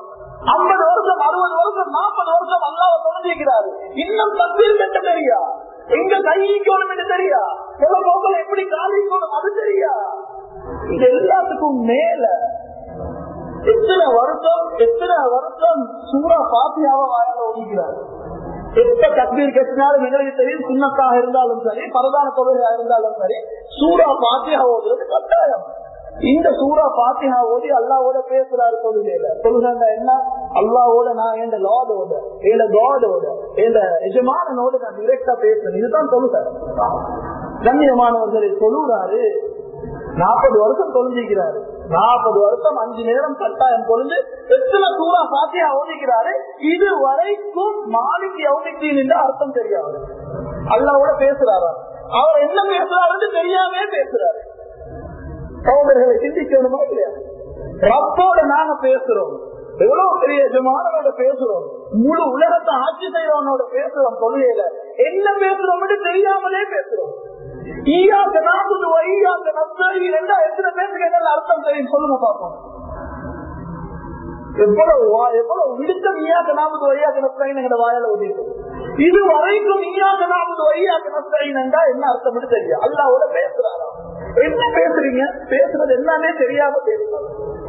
ஐம்பது வருஷம் அறுபது வருஷம் நாற்பது வருஷம் அல்லாவ தொடர்ந்திருக்கிறாரு இன்னும் தப்பீர் கட்ட தெரியா எங்க கைக்கணும் என்று தெரியா சில போக்கள் எப்படி காலிக்கணும் அது தெரியா இது எல்லாத்துக்கும் மேல எத்தனை வருஷம் எத்தனை வருஷம் சூறா பாத்தியாவ வாயால ஒதுக்கிறார் எப்ப தக்பீர் கட்டினாலும் எங்களுக்கு தெரியும் சுண்ணத்தாக இருந்தாலும் சரி பரதான தொழிலா இருந்தாலும் சரி சூறா பாத்தியா ஓதுறது கட்டாயம் இந்த சூறா பாத்தியா ஓதி அல்லாவோட பேசுறாரு தொழுகையில தொழுகாங்க என்ன அல்லாவோட நான் என் லார்டோட என் காடோட என் எஜமானனோட நான் டிரெக்டா பேசுறேன் இதுதான் தொழுக கண்ணியமானவர்களை தொழுறாரு நாற்பது வருஷம் தொழுஞ்சிக்கிறாரு நாற்பது வருஷம் அஞ்சு நேரம் கட்டாயம் தொழுந்து எத்தனை சூறா பாத்தியா ஓதிக்கிறாரு இது வரைக்கும் மாலிக்கு யௌனித்தீன் என்று அர்த்தம் தெரியாது அல்லாவோட பேசுறாரா அவர் என்ன பேசுறாருன்னு தெரியாமே பேசுறாரு சகோதரர்களை சிந்திக்கணுமா இல்லையா ரப்போட நாங்க பேசுறோம் எவ்வளவு பெரிய எஜமானோட பேசுறோம் முழு உலகத்தை ஆட்சி செய்யறவனோட பேசுறோம் தொழில என்ன பேசுறோம்னு தெரியாமலே பேசுறோம் ஈயாக்க நாற்பது ஈயாக்க நப்சரி ரெண்டா எத்தனை பேருக்கு என்ன அர்த்தம் தெரியும் சொல்லுங்க பாப்போம் எவ்வளவு வா- எவ்வளவு விடுத்தம் ஈயாக்க நாற்பது வையாக்க நப்சரின்னு வாயால ஓடிட்டு இது வரைக்கும் ஈயாக்க நாற்பது வையாக்க நப்சரின்னா என்ன அர்த்தம் தெரியும் அல்லாவோட பேசுறாரா என்ன பேசுறீங்க பேசுறது என்னன்னே தெரியாம பேசுறாங்க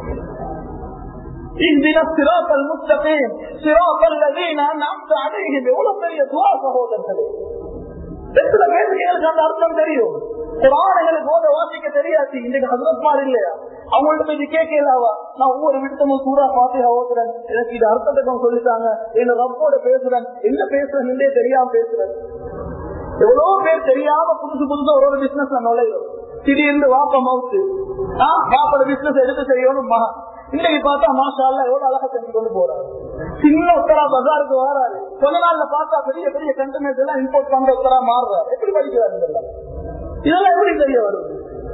اهدنا الصراط المستقيم صراط الذين انعمت عليهم எவ்வளவு பெரிய துவா சகோதரர்களே எத்தனை பேருக்கு எனக்கு அந்த அர்த்தம் தெரியும் குரானைகளுக்கு போத வாசிக்க தெரியாது இன்றைக்கு ஹசரத் மாதிரி இல்லையா அவங்கள்ட்ட போய் கேட்கலாவா நான் ஒவ்வொரு விடுத்தமும் சூறா பாத்தியா ஓதுறேன் எனக்கு இது அர்த்தத்தை சொல்லிட்டாங்க என்ன ரப்போட பேசுறேன் என்ன பேசுறேன் தெரியாம பேசுறேன் எவ்வளவு பேர் தெரியாம புதுசு புதுசா ஒரு ஒரு பிசினஸ் நுழையும் திடீர்னு வாப்பா மவுத்து வாப்போட பிசினஸ் எடுத்து செய்யணும் மகா இன்னைக்கு பார்த்தா மாஷா அல்ல எவ்வளவு அழகா செஞ்சு கொண்டு போறாரு சின்ன உத்தரா பஜாருக்கு வராரு கொஞ்ச நாள்ல பார்த்தா பெரிய பெரிய கண்டெய்னர்ஸ் எல்லாம் இம்போர்ட் பண்ற உத்தரா மாறுறாரு எப்படி படிக்கிறாரு இதெல்லாம் இதெல்லாம் எப்படி தெரிய வருது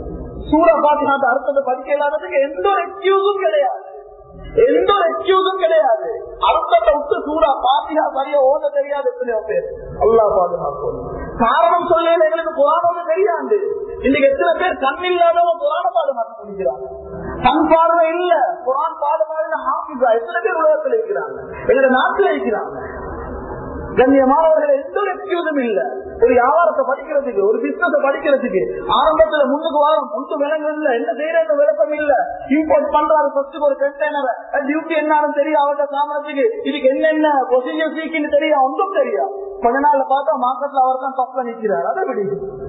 சூரா பாத்து அந்த அர்த்தத்தை படிக்க இல்லாததுக்கு எந்த ஒரு எக்ஸ்கியூஸும் கிடையாது எந்த ஒரு எக்ஸ்கியூஸும் கிடையாது அர்த்தத்தை விட்டு சூடா பாத்தியா சரியா ஓத தெரியாது எத்தனையோ பேர் அல்லா பாதுகாப்பு காரணம் சொல்லல எங்களுக்கு புராணம் தெரியாது இன்னைக்கு எத்தனை பேர் கண் இல்லாதவங்க புராண பாதுகாப்பு பண்ணிக்கிறாங்க கண் பார்வை இல்ல குரான் பாதுகாப்பு ஹாஃபிஸா எத்தனை பேர் உலகத்தில் இருக்கிறாங்க எங்க நாட்டில் இருக்கிறாங்க கண்ணியமானவர்கள் எந்த ஒரு எக்ஸ்கியூஸும் இல்ல ஒரு வியாபாரத்தை படிக்கிறதுக்கு ஒரு பிசினஸ் படிக்கிறதுக்கு ஆரம்பத்துல முன்னுக்கு வாரம் முன்னு விலங்கு இல்ல என்ன செய்யறது விளக்கம் இல்ல இம்போர்ட் பண்றாரு ஃபர்ஸ்ட் ஒரு கண்டெய்னர் டியூட்டி என்னன்னு தெரியும் அவர்கிட்ட சாமனத்துக்கு இதுக்கு என்னென்ன ப்ரொசீஜர் சீக்கின்னு தெரியும் ஒன்றும் தெரியும் கொஞ்ச நாள்ல பார்த்தா மார்க்கெட்ல அவர் தான் தப்புல நிக்கிறார் அதை எப்படி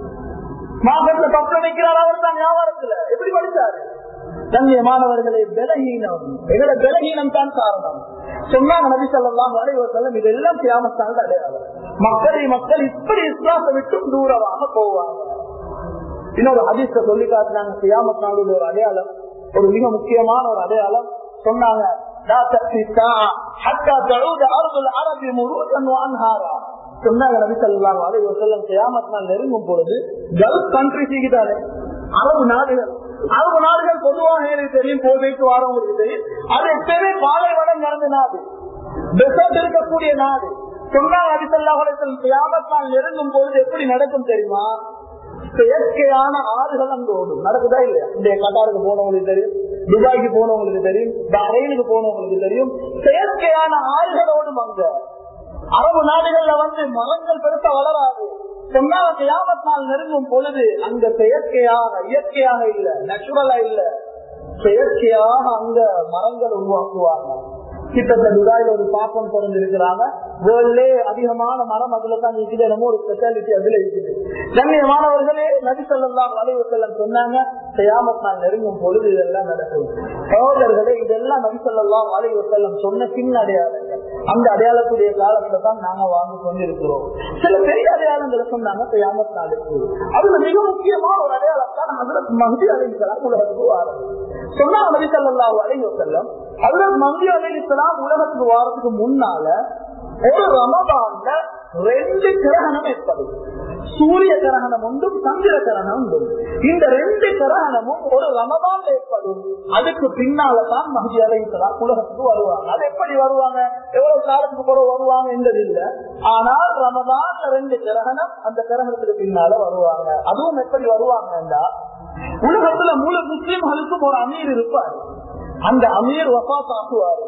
மார்க்கெட்ல தப்புல நிக்கிறார் அவர் தான் வியாபாரத்துல எப்படி படிச்சாரு கண்ணியமானவர்களை பலகீனம் எங்களோட பலகீனம் தான் காரணம் சொன்னாங்க நபி சொல்லலாம் வரைவசல்லம் இதெல்லாம் கிராமத்தாங்க அடையாளம் மக்களை மக்கள் இப்படி இஸ்லாத்தை விட்டும் தூரமாக போவாங்க இன்னொரு ஹதீஸ சொல்லி காட்டினாங்க கியாமத் நாளில் ஒரு அடையாளம் ஒரு மிக முக்கியமான ஒரு அடையாளம் சொன்னாங்க لا تأتي الساعة حتى تعود أرض العرب مروجا وأنهارا சொன்னாங்க நபி ஸல்லல்லாஹு அலைஹி வஸல்லம் கியாமத் நாள் நெருங்கும் பொழுது கல்ஃப் கண்ட்ரிஸ் இருக்கிறாரு அரபு நாடுகள் அரபு நாடுகள் பொதுவாக எனக்கு தெரியும் போதைக்கு வரவங்களுக்கு தெரியும் அது எப்பவுமே பாலைவனம் நடந்த நாடு டெசர்ட் இருக்கக்கூடிய நாடு சொன்னாங்க நபி ஸல்லல்லாஹு அலைஹி வஸல்லம் கியாமத் நாள் நெருங்கும் பொழுது எப்படி நடக்கும் தெரியுமா செயற்கையான ஆறுகள் அங்க ஓடும் நடக்குதா இல்லையா இந்த கட்டாருக்கு போனவங்களுக்கு தெரியும் துபாய்க்கு போனவங்களுக்கு தெரியும் பஹ்ரைனுக்கு போனவங்களுக்கு தெரியும் செயற்கையான ஆறுகள் ஓடும் அங்க அரபு நாடுகள்ல வந்து மரங்கள் பெருசா வளராது சொன்னாங்க யாமத் நாள் நெருங்கும் பொழுது அங்க செயற்கையாக இயற்கையாக இல்ல நேச்சுரலா இல்ல செயற்கையாக அங்க மரங்கள் உருவாக்குவாங்க கிட்டத்தட்ட துபாயில ஒரு பாக்கம் திறந்திருக்கிறாங்க வேர்ல்ட்லே அதிகமான மரம் அதுல தான் இருக்குது என்னமோ ஒரு ஸ்பெஷாலிட்டி அதுல இருக்குது கண்ணியமானவர்களே நபி சொல்லலாம் வளைவு செல்லம் சொன்னாங்க செய்யாமத் நான் நெருங்கும் பொழுது இதெல்லாம் நடக்கும் சகோதரர்களே இதெல்லாம் நபி சொல்லலாம் வளைவு செல்லம் சொன்ன பின் அடையாளங்கள் அந்த அடையாளத்துடைய காலத்துல தான் நாங்க வாங்கி கொண்டிருக்கிறோம் சில பெரிய அடையாளங்களை சொன்னாங்க செய்யாமத் நாளுக்கு அதுல மிக முக்கியமான ஒரு அடையாளம் தான் ஹசரத் மஹதி அலைஹிஸ்ஸலாம் உலகத்துக்கு வாரது சொன்னாங்க நபி சொல்லலாம் வளைவு செல்லம் ஹசரத் மஹதி அலைஹிஸ்ஸலாம் உலகத்துக்கு வாரத்துக்கு முன்னால ஒரு ரமபான்ல ரெண்டு கிரகணம் ஏற்படும் சூரிய கிரகணம் உண்டும் சந்திர கிரகணம் உண்டும் இந்த ரெண்டு கிரகணமும் ஒரு ரமதான் ஏற்படும் அதுக்கு பின்னாலதான் மகிழ்ச்சி அலைக்கலாம் உலகத்துக்கு வருவாங்க அது எப்படி வருவாங்க எவ்வளவு காலத்துக்கு கூட வருவாங்க என்றது இல்ல ஆனால் ரமதான் ரெண்டு கிரகணம் அந்த கிரகணத்துக்கு பின்னால வருவாங்க அதுவும் எப்படி வருவாங்கன்னா உலகத்துல முழு முஸ்லிம்களுக்கும் ஒரு அமீர் இருப்பார் அந்த அமீர் வபாத் ஆக்குவாரு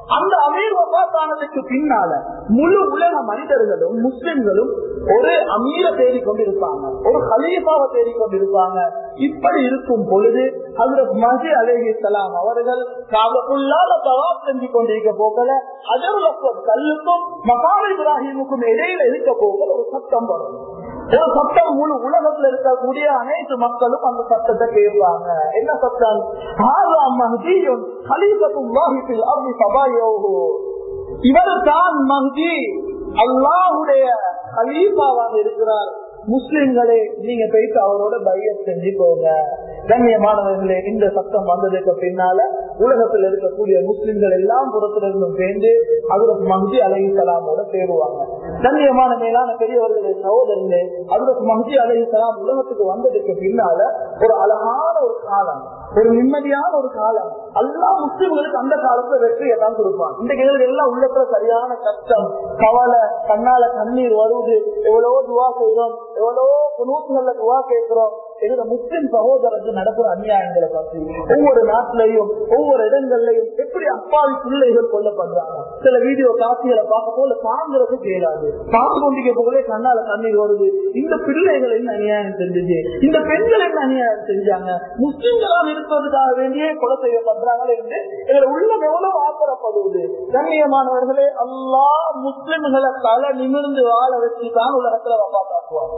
அந்த அமீர் வபாத்தானதுக்கு பின்னால முழு உலக மனிதர்களும் முஸ்லிம்களும் ஒரு அமீர தேடி கொண்டிருப்பாங்க ஒரு ஹலீஃபாவை தேடி கொண்டிருப்பாங்க இப்படி இருக்கும் பொழுது ஹசரத் மஹி அலேஹி சலாம் அவர்கள் காவக்குள்ளால தவாப் செஞ்சு கொண்டிருக்க போகல அஜருல் அஸ்வத் கல்லுக்கும் மகாம் இப்ராஹிமுக்கும் இடையில இருக்க போகல ஒரு சத்தம் வரும் ஒரு சத்தம் முழு உலகத்துல இருக்கக்கூடிய அனைத்து மக்களும் அந்த சத்தத்தை கேட்பாங்க என்ன சத்தம் ஹாதா மஹ்தியுன் கலீஃபத்துல்லாஹி ஃபில் அர்தி ஃபபாயஹு இவர் தான் மஹ்தி அல்லாஹ்வுடைய கலீஃபாவாக இருக்கிறார் முஸ்லிம்களே நீங்க போயிட்டு அவரோட பைய செஞ்சுக்கோங்க கண்ணியமானவர்களே இந்த சத்தம் வந்ததுக்கு பின்னால உலகத்தில் இருக்கக்கூடிய முஸ்லிம்கள் எல்லாம் புறத்துல இருந்தும் சேர்ந்து அதற்கு மஹதி அலஹி சலாமோட சேருவாங்க கண்ணியமான மேலான பெரியவர்களே சகோதரர்களே அதற்கு மஹதி அலஹி சலாம் உலகத்துக்கு வந்ததுக்கு பின்னால ஒரு அழகான ஒரு காலம் ஒரு நிம்மதியான ஒரு காலம் எல்லா முஸ்லிம்களுக்கு அந்த காலத்துல வெற்றியை தான் கொடுப்பான் இந்த எங்களுக்கு எல்லாம் உள்ளத்துல சரியான கஷ்டம் கவலை கண்ணால கண்ணீர் வருது எவ்வளவோ துவா செய்யறோம் எவ்வளவோ குனூத்துகள்ல துவா கேட்கிறோம் எங்க முஸ்லிம் சகோதரருக்கு நடக்கிற அநியாயங்களை பற்றி ஒவ்வொரு நாட்டிலையும் ஒவ்வொரு இடங்கள்லையும் எப்படி அப்பாவி பிள்ளைகள் கொல்லப்படுறாங்க சில வீடியோ காட்சிகளை பார்க்க போல தாங்கிறதுக்கு இயலாது பார்த்து கொண்டிருக்க போகலே கண்ணால கண்ணீர் வருது இந்த பிள்ளைகள் என்ன அநியாயம் செஞ்சுச்சு இந்த பெண்கள் என்ன அநியாயம் செஞ்சாங்க முஸ்லிம்களால் இருப்பதற்காக வேண்டியே கொலை செய்யப்படுறாங்க என்று எங்களை உள்ளம் எவ்வளவு ஆப்பரப்படுவது கண்ணியமானவர்களே அல்லா முஸ்லிம்களை தலை நிமிர்ந்து வாழ வச்சு தான் உலகத்துல வப்பாத்தாக்குவாங்க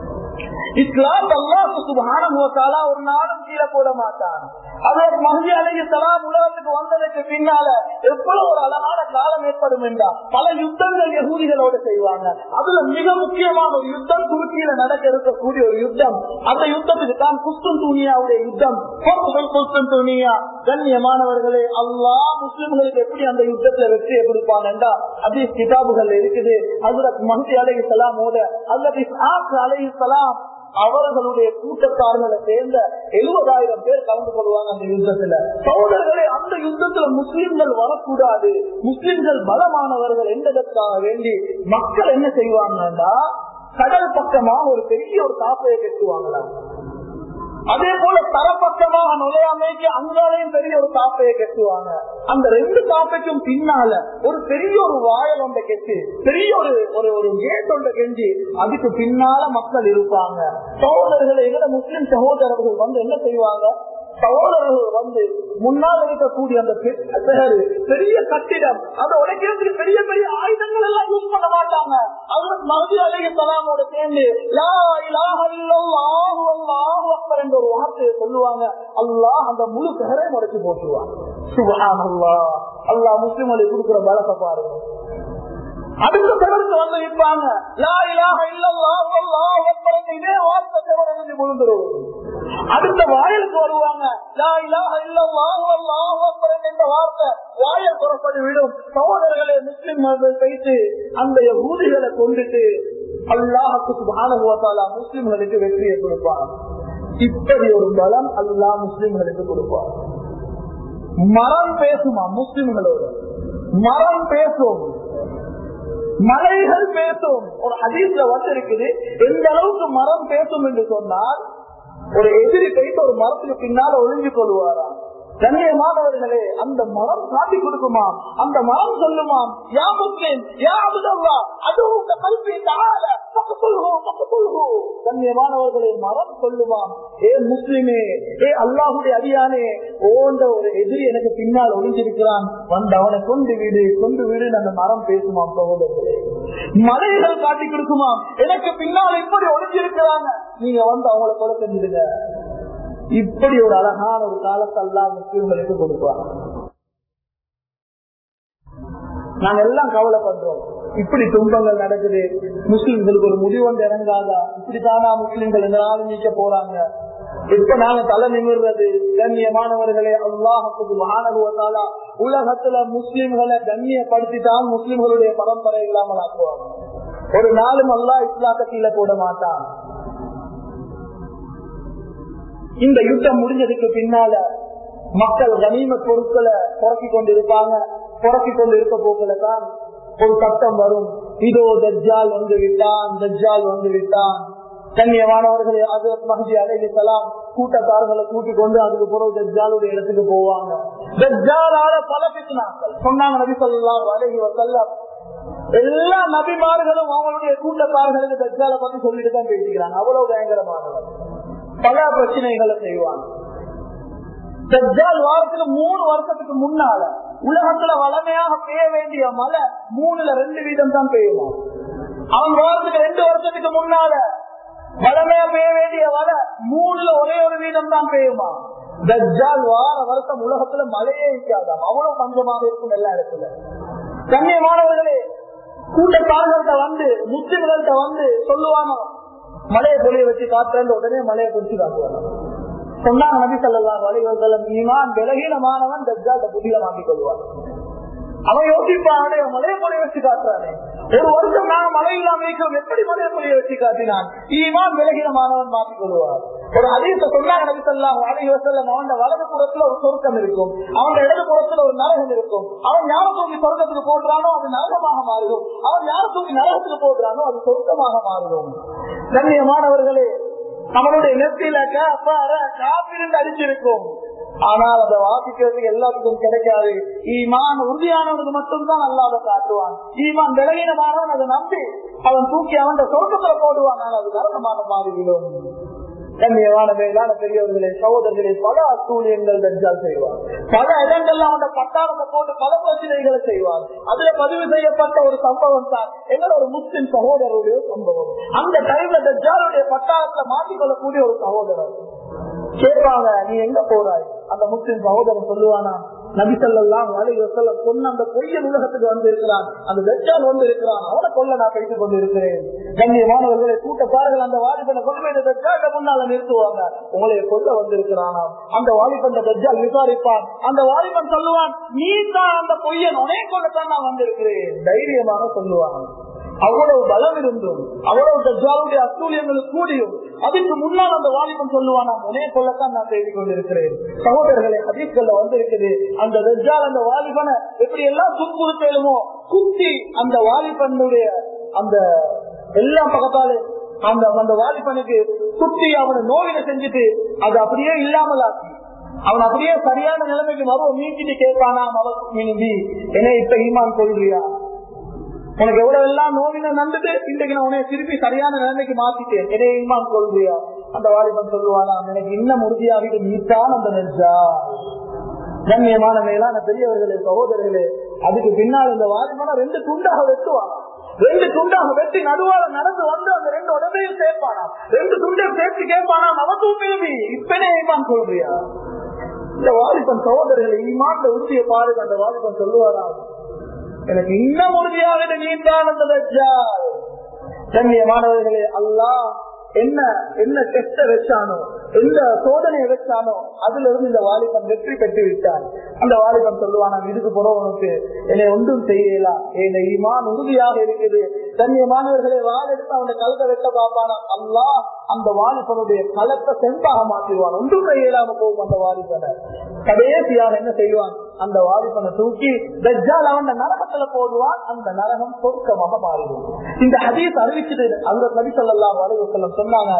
இஸ்லாம் அல்லாஹு சுபஹானஹு வ தஆலா ஒரு நாளும் கீழே போட மாட்டான் அவர் மஹதி அலைஹிஸ்ஸலாம் உலகத்துக்கு வந்ததுக்கு பின்னால எவ்வளவு ஒரு அழகான காலம் ஏற்படும் என்றா பல யுத்தங்கள் யகூதிகளோட செய்வாங்க அதுல மிக முக்கியமான ஒரு யுத்தம் துருக்கியில நடக்க இருக்கக்கூடிய ஒரு யுத்தம் அந்த யுத்தத்துக்கு தான் குஸ்தும் துணியாவுடைய யுத்தம் குஸ்தும் துணியா கண்ணியமானவர்களே அல்லாஹ் முஸ்லிம்களுக்கு எப்படி அந்த யுத்தத்துல வெற்றியை கொடுப்பான் என்றா அதே கிதாபுகள் இருக்குது அதுல மஹதி அலைஹிஸ்ஸலாமோட அல்லது அலைஹிஸ்ஸலாம் அவர்களுடைய கூட்டத்தார்களை சேர்ந்த எழுபதாயிரம் பேர் கலந்து கொள்வாங்க அந்த யுத்தத்துல சகோதரர்களே அந்த யுத்தத்துல முஸ்லிம்கள் வரக்கூடாது முஸ்லிம்கள் பலமானவர்கள் என்பதற்காக வேண்டி மக்கள் என்ன செய்வாங்கன்னா கடல் பக்கமா ஒரு பெரிய ஒரு காப்பையை கட்டுவாங்களாம் அதே போல தரப்பக்கமாக நுழையாமைக்கு அங்காலையும் பெரிய ஒரு காப்பையை கட்டுவாங்க அந்த ரெண்டு காப்பைக்கும் பின்னால ஒரு பெரிய ஒரு வாயல் ஒன்றை கெட்டு பெரிய ஒரு ஒரு ஒரு கேட் ஒன்றை கெஞ்சி அதுக்கு பின்னால மக்கள் இருப்பாங்க சகோதரர்கள் எங்களை முஸ்லிம் சகோதரர்கள் வந்து என்ன செய்வாங்க சகோதரர்கள் வந்து முன்னால் இருக்கக்கூடிய அந்த பெரிய கட்டிடம் அதை உடைக்கிறதுக்கு பெரிய பெரிய ஆயுதங்கள் எல்லாம் யூஸ் பண்ண மாட்டாங்க அவர் மகதி அலைய சலாமோட சேர்ந்து என்ற ஒரு வார்த்தையை சொல்லுவாங்க அல்லாஹ் அந்த முழு பெயரை முறைச்சு போட்டுருவாங்க சுபஹான் அல்லா அல்லா முஸ்லிம்களுக்கு கொடுக்குற பலத்தை பாருங்க அடுத்த பெருக்கு வந்து நிற்பாங்க இதே வார்த்தை செவரஞ்சு விழுந்துருவோம் அடுத்த வாயிலுக்கு வருவாங்க என்ற வார்த்தை வாயல் புறப்பட்டு விடும் சகோதரர்களை முஸ்லிம் வைத்து அந்த ஊதிகளை கொண்டுட்டு அல்லாஹுக்கு சுபானுவத்தாலா முஸ்லிம்களுக்கு வெற்றியை கொடுப்பார் இப்படி ஒரு பலம் அல்லா முஸ்லிம்களுக்கு கொடுப்பார் மரம் பேசுமா முஸ்லிம்களோட மரம் பேசும் மலைகள் பேசும் ஒரு ஹதீஸ்ல வந்து இருக்குது எந்த அளவுக்கு மரம் பேசும் என்று சொன்னால் ஒரு எதிரி கைட்டு ஒரு மரத்துக்கு பின்னால ஒழிஞ்சு கொள்வாராம் கண்ணியமானவர்களே அந்த மரம் காட்டி கொடுக்குமா அந்த மரம் சொல்லுமாம் யா முஸ்லிம் யா அபுதல்லா அது உங்க கல்வி தாழ கண்ணியமானவர்களே மரம் சொல்லுவாம் ஏ முஸ்லிமே ஏ அல்லாஹுடைய அடியானே ஓன்ற ஒரு எதிரி எனக்கு பின்னால் ஒளிஞ்சிருக்கிறான் வந்து அவனை கொண்டு வீடு கொண்டு வீடு அந்த மரம் பேசுமாம் சகோதரர்களே மலைகள் காட்டி கொடுக்குமாம் எனக்கு பின்னால் இப்படி ஒளிஞ்சிருக்கிறாங்க நீங்க வந்து அவங்கள கொலை செஞ்சிடுங்க இப்படி ஒரு அழகான ஒரு காலத்தெல்லாம் முஸ்லிம்களுக்கு கொடுப்பாங்க நாங்க எல்லாம் கவலைப்படுறோம் இப்படி துன்பங்கள் நடக்குது முஸ்லிம்களுக்கு ஒரு முடிவு வந்து இறங்காதா இப்படித்தானா முஸ்லிம்கள் எங்களாலும் நீக்க போறாங்க இப்ப நாங்க தலை நிமிர்றது கண்ணியமானவர்களே அல்லாஹுக்கு மகானகுவத்தாலா உலகத்துல முஸ்லிம்களை கண்ணியப்படுத்தித்தான் முஸ்லிம்களுடைய பரம்பரை இல்லாமல் ஆக்குவாங்க ஒரு நாளும் அல்லா இஸ்லாத்த கீழே போட மாட்டான் இந்த யுத்தம் முடிஞ்சதுக்கு பின்னால மக்கள் கனிம பொருட்களை புறக்கி கொண்டு இருப்பாங்க புறக்கி கொண்டு இருக்க போக்குல தான் ஒரு சட்டம் வரும் இதோ தஜ்ஜால் வந்து விட்டான் தஜ்ஜால் வந்து விட்டான் கண்ணியமானவர்களே அது மகதி அலைக்கலாம் கூட்டத்தார்களை கூட்டிக் கொண்டு அதுக்கு பிறகு தஜ்ஜாலுடைய இடத்துக்கு போவாங்க தஜ்ஜாலால பல பித்னாக்கள் சொன்னாங்க நபி ஸல்லல்லாஹு அலைஹி வஸல்லம் எல்லா நபிமார்களும் அவங்களுடைய கூட்டத்தார்களுக்கு தஜ்ஜால பத்தி சொல்லிட்டு தான் பேசிக்கிறாங்க அவ்வளவு பயங்கரமானவர் பல பிரச்சனைகளை செய்வாங்க தஜ்ஜால் வாரத்துக்கு மூணு வருஷத்துக்கு முன்னால உலகத்துல வளமையாக பெய்ய வேண்டிய மழை மூணுல ரெண்டு வீதம் தான் பெய்யுமா அவன் வாரத்துக்கு ரெண்டு வருஷத்துக்கு முன்னால வளமையா பெய்ய வேண்டிய மழை மூணுல ஒரே ஒரு வீதம் தான் பெய்யுமா தஜ்ஜால் வார வருஷம் உலகத்துல மழையே இருக்காதாம் அவ்வளவு பஞ்சமாக இருக்கும் எல்லா இடத்துல கண்ணியமானவர்களே கூட்டத்தார்கள்ட்ட வந்து முஸ்லிம்கள்ட்ட வந்து சொல்லுவாங்க மலையை பொழிய வச்சு காட்டுறேன் உடனே மலையை பிடிச்சு காட்டுவாங்க சொன்னாங்க நபி சொல்லலாம் வலைவசலம் ஈமான் விலகீனமானவன் தஜ்ஜால்ட்ட புதியமாக்கிக் கொள்வான் அவன் யோசிப்பான் மலையை பொழிய வச்சு காட்டுறானே ஒரு வருஷம் நாங்க மழை இல்லாம இருக்கிறோம் எப்படி மலையை பொழிய வச்சு காட்டினான் ஈமான் விலகீனமானவன் மாற்றிக் கொள்வார் ஒரு அதிகத்தை சொன்னாங்க நபி சொல்லலாம் வலைவசல்லம் அவன் வலது புறத்துல ஒரு சொர்க்கம் இருக்கும் அவன் இடது புறத்துல ஒரு நரகம் இருக்கும் அவன் யாரை தூக்கி சொர்க்கத்துக்கு போடுறானோ அது நரகமாக மாறிடும் அவன் யாரை தூக்கி நரகத்துக்கு போடுறானோ அது சொர்க்கமாக மாறிடும் கண்ணியமானவர்களே நம்மளுடைய நெத்தியில காப்பிருந்து அடிச்சிருக்கும் ஆனால் அதை வாசிக்கிறதுக்கு எல்லாத்துக்கும் கிடைக்காது ஈமான் உறுதியானவனுக்கு மட்டும்தான் நல்லா அதை காட்டுவான் ஈமான் விலகினமானவன் அதை நம்பி அவன் தூக்கி அவன் சொர்க்கத்துல போடுவான் ஆனால் அது நரகமான மாறிவிடும் கண்ணியமான மேலான பெரியவர்களே சகோதரர்களே பல அசூழியங்கள் தஞ்சால் செய்வார் பல இடங்கள்ல அவன் பட்டாளத்தை போட்டு பல பிரச்சனைகளை செய்வார் அதுல பதிவு செய்யப்பட்ட ஒரு சம்பவம் தான் எங்களோட ஒரு முஸ்லிம் சகோதரருடைய சம்பவம் அந்த டைம்ல தஞ்சாலுடைய பட்டாளத்துல மாட்டிக்கொள்ளக்கூடிய ஒரு சகோதரர் கேட்பாங்க நீ எங்க போறாய் அந்த முஸ்லிம் சகோதரன் சொல்லுவானா நபிசல்லாம் வலைவசல்ல சொன்ன அந்த பொய்யன் உலகத்துக்கு வந்து இருக்கிறான் அந்த வெச்சால் வந்து இருக்கிறான் அவனை கொல்ல நான் பேசிக் கொண்டு இருக்கிறேன் கண்ணியமானவர்களை கூட்டத்தார்கள் அந்த வாலிபனை கொண்டு போய் வெச்சாட்ட முன்னால நிறுத்துவாங்க உங்களை கொல்ல வந்திருக்கிறானா அந்த வாலிபன் வெஜ்ஜால் விசாரிப்பான் அந்த வாலிபன் சொல்லுவான் நீ தான் அந்த பொய்யன் உனே கொள்ளத்தான் நான் வந்திருக்கிறேன் தைரியமாக சொல்லுவான் அவ்வளவு பலம் இருந்தும் அவ்வளவு தஜ்ஜாலுடைய அசூலியங்கள் கூடியும் அதுக்கு முன்னால் அந்த வாலிபன் சொல்லுவான் நான் உனே கொள்ளத்தான் நான் செய்து கொண்டிருக்கிறேன் சகோதரர்களை ஹதீஸ்கள்ல வந்திருக்குது அந்த தஜ்ஜால் அந்த வாலிபனை எப்படி எல்லாம் துன்புறுத்தலுமோ குத்தி அந்த வாலிபனுடைய அந்த எல்லா பக்கத்தாலே அந்த அந்த வாலிபனுக்கு குத்தி அவனை நோயில செஞ்சுட்டு அது அப்படியே இல்லாமல் ஆக்கி அவன் அப்படியே சரியான நிலைமைக்கு மறுவ மீட்டிட்டு கேட்பானா மனி என்ன இப்ப ஈமான் கொள்றியா உனக்கு எவ்வளவு எல்லாம் நோவின நந்துட்டு இன்றைக்கு நான் உனைய திருப்பி சரியான நிலைமைக்கு மாத்திட்டேன் என்னை ஈமான் கொள்றியா அந்த வாலிபன் சொல்லுவானா எனக்கு இன்னும் உறுதியாகிட்டு நீத்தான் அந்த நெஞ்சா கண்ணியமான மேலான பெரியவர்களே சகோதரர்களே அதுக்கு பின்னால் இந்த வாலிபனை ரெண்டு துண்டாக வெட்டுவாங்க ரெண்டு துண்டாக வெட்டி நடுவால நடந்து வந்து அந்த ரெண்டு உடம்பையும் சேர்ப்பானா ரெண்டு துண்டையும் சேர்த்து கேட்பானா நமக்கும் பேபி இப்பனே ஈமான் சொல்றியா இந்த வாலிபன் சகோதரர்களை ஈமான் உறுதியை பாருங்க அந்த வாலிபன் சொல்லுவாரா எனக்கு இன்னும் உறுதியாக நீந்தான் அந்த தஜ்ஜால் கண்ணியமானவர்களே அல்லாஹ் என்ன என்ன டெஸ்ட வச்சானோ எந்த சோதனையை வச்சானோ அதுல இருந்து இந்த வாலிபன் வெற்றி பெற்று விட்டான் அந்த வாலிபன் சொல்லுவான் நான் இதுக்கு போறவனுக்கு என்னை ஒன்றும் செய்யலாம் என் ஈமான் உறுதியாக இருக்குது கண்ணியமானவர்களை வால் எடுத்து அவனுடைய கலத்தை வெட்ட பார்ப்பானா அல்லா அந்த வாலிபனுடைய களத்தை செம்பாக மாற்றிடுவான் ஒன்றும் செய்யலாம போகும் அந்த வாலிபனை கடைசியாக என்ன செய்வான் அந்த வாலிபனை தூக்கி தஜ்ஜால் அவன் நரகத்துல போடுவான் அந்த நரகம் சொர்க்கமாக மாறிடும் இந்த ஹதீஸ் அறிவிச்சது அந்த நபி சொல்லலாம் வலைவசல்லம் சொன்னாங்க